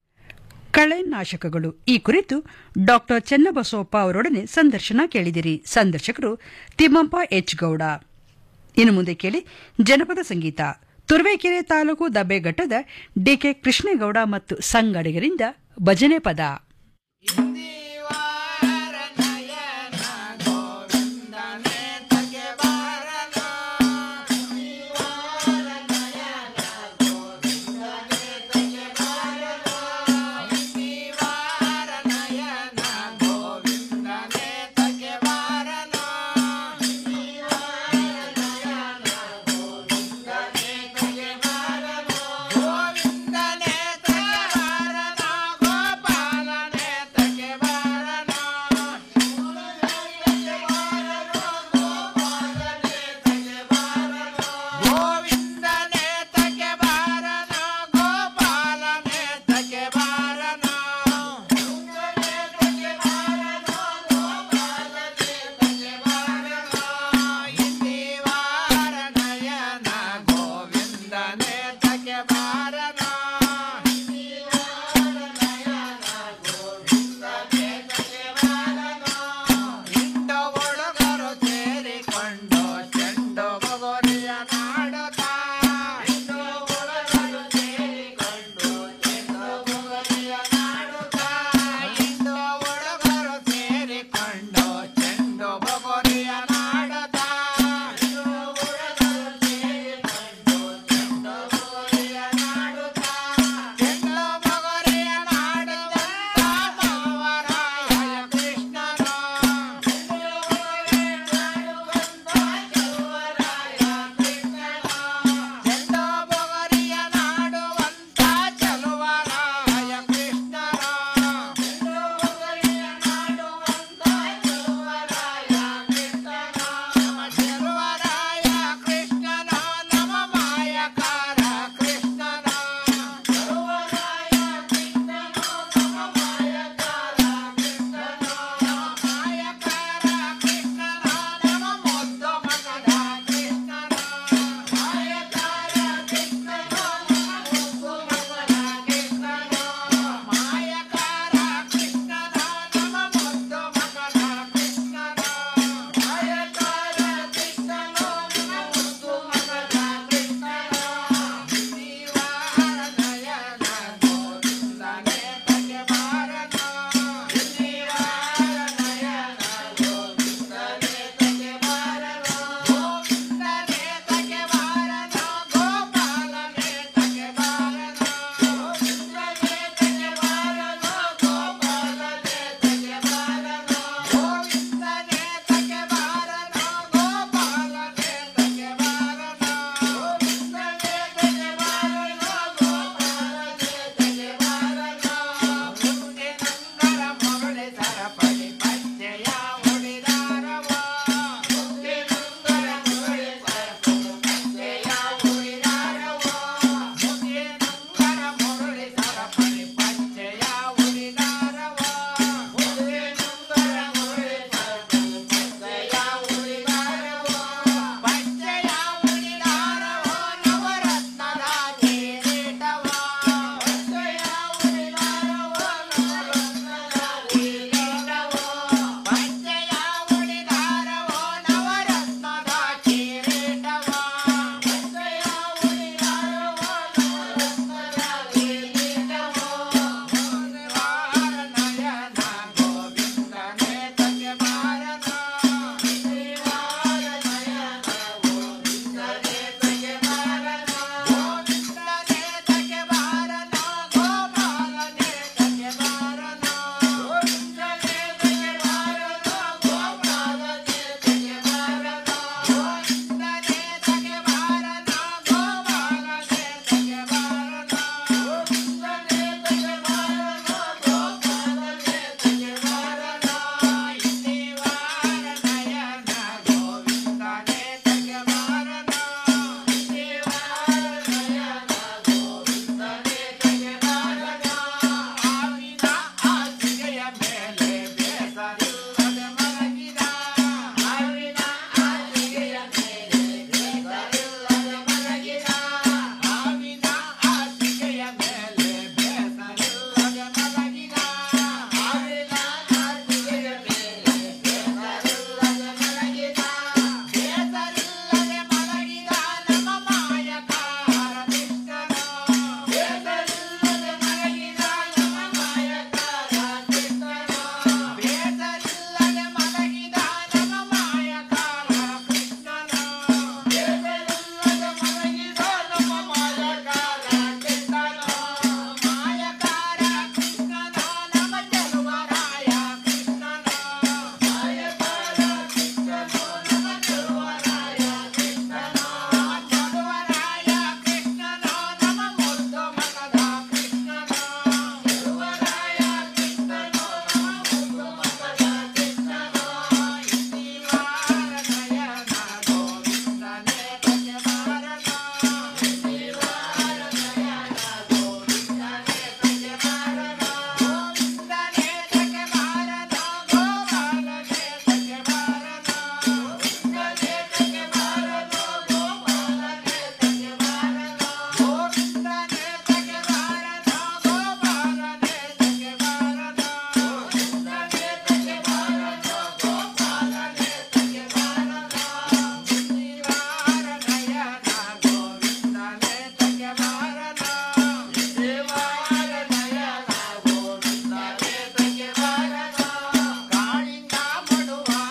ಕಳೆನಾಶಕಗಳು ಈ ಕುರಿತು ಡಾಕ್ಟರ್ ಚೆನ್ನಬಸವಪ್ಪ ಅವರೊಡನೆ ಸಂದರ್ಶನ ಕೇಳಿದಿರಿ ಸಂದರ್ಶಕರು ತಿಮ್ಮಪ್ಪ ಎಚ್ ಗೌಡ ಇನ್ನು ಮುಂದೆ ಕೇಳಿ ಜನಪದ ಸಂಗೀತ ತುರುವೇಕೆರೆ ತಾಲೂಕು ದಬ್ಬೆಘಟ್ಟದ ಡಿಕೆ ಕೃಷ್ಣೇಗೌಡ ಮತ್ತು ಸಂಗಡಿಗರಿಂದ ಭಜನೆ ಪದ ಹಿಂದೆ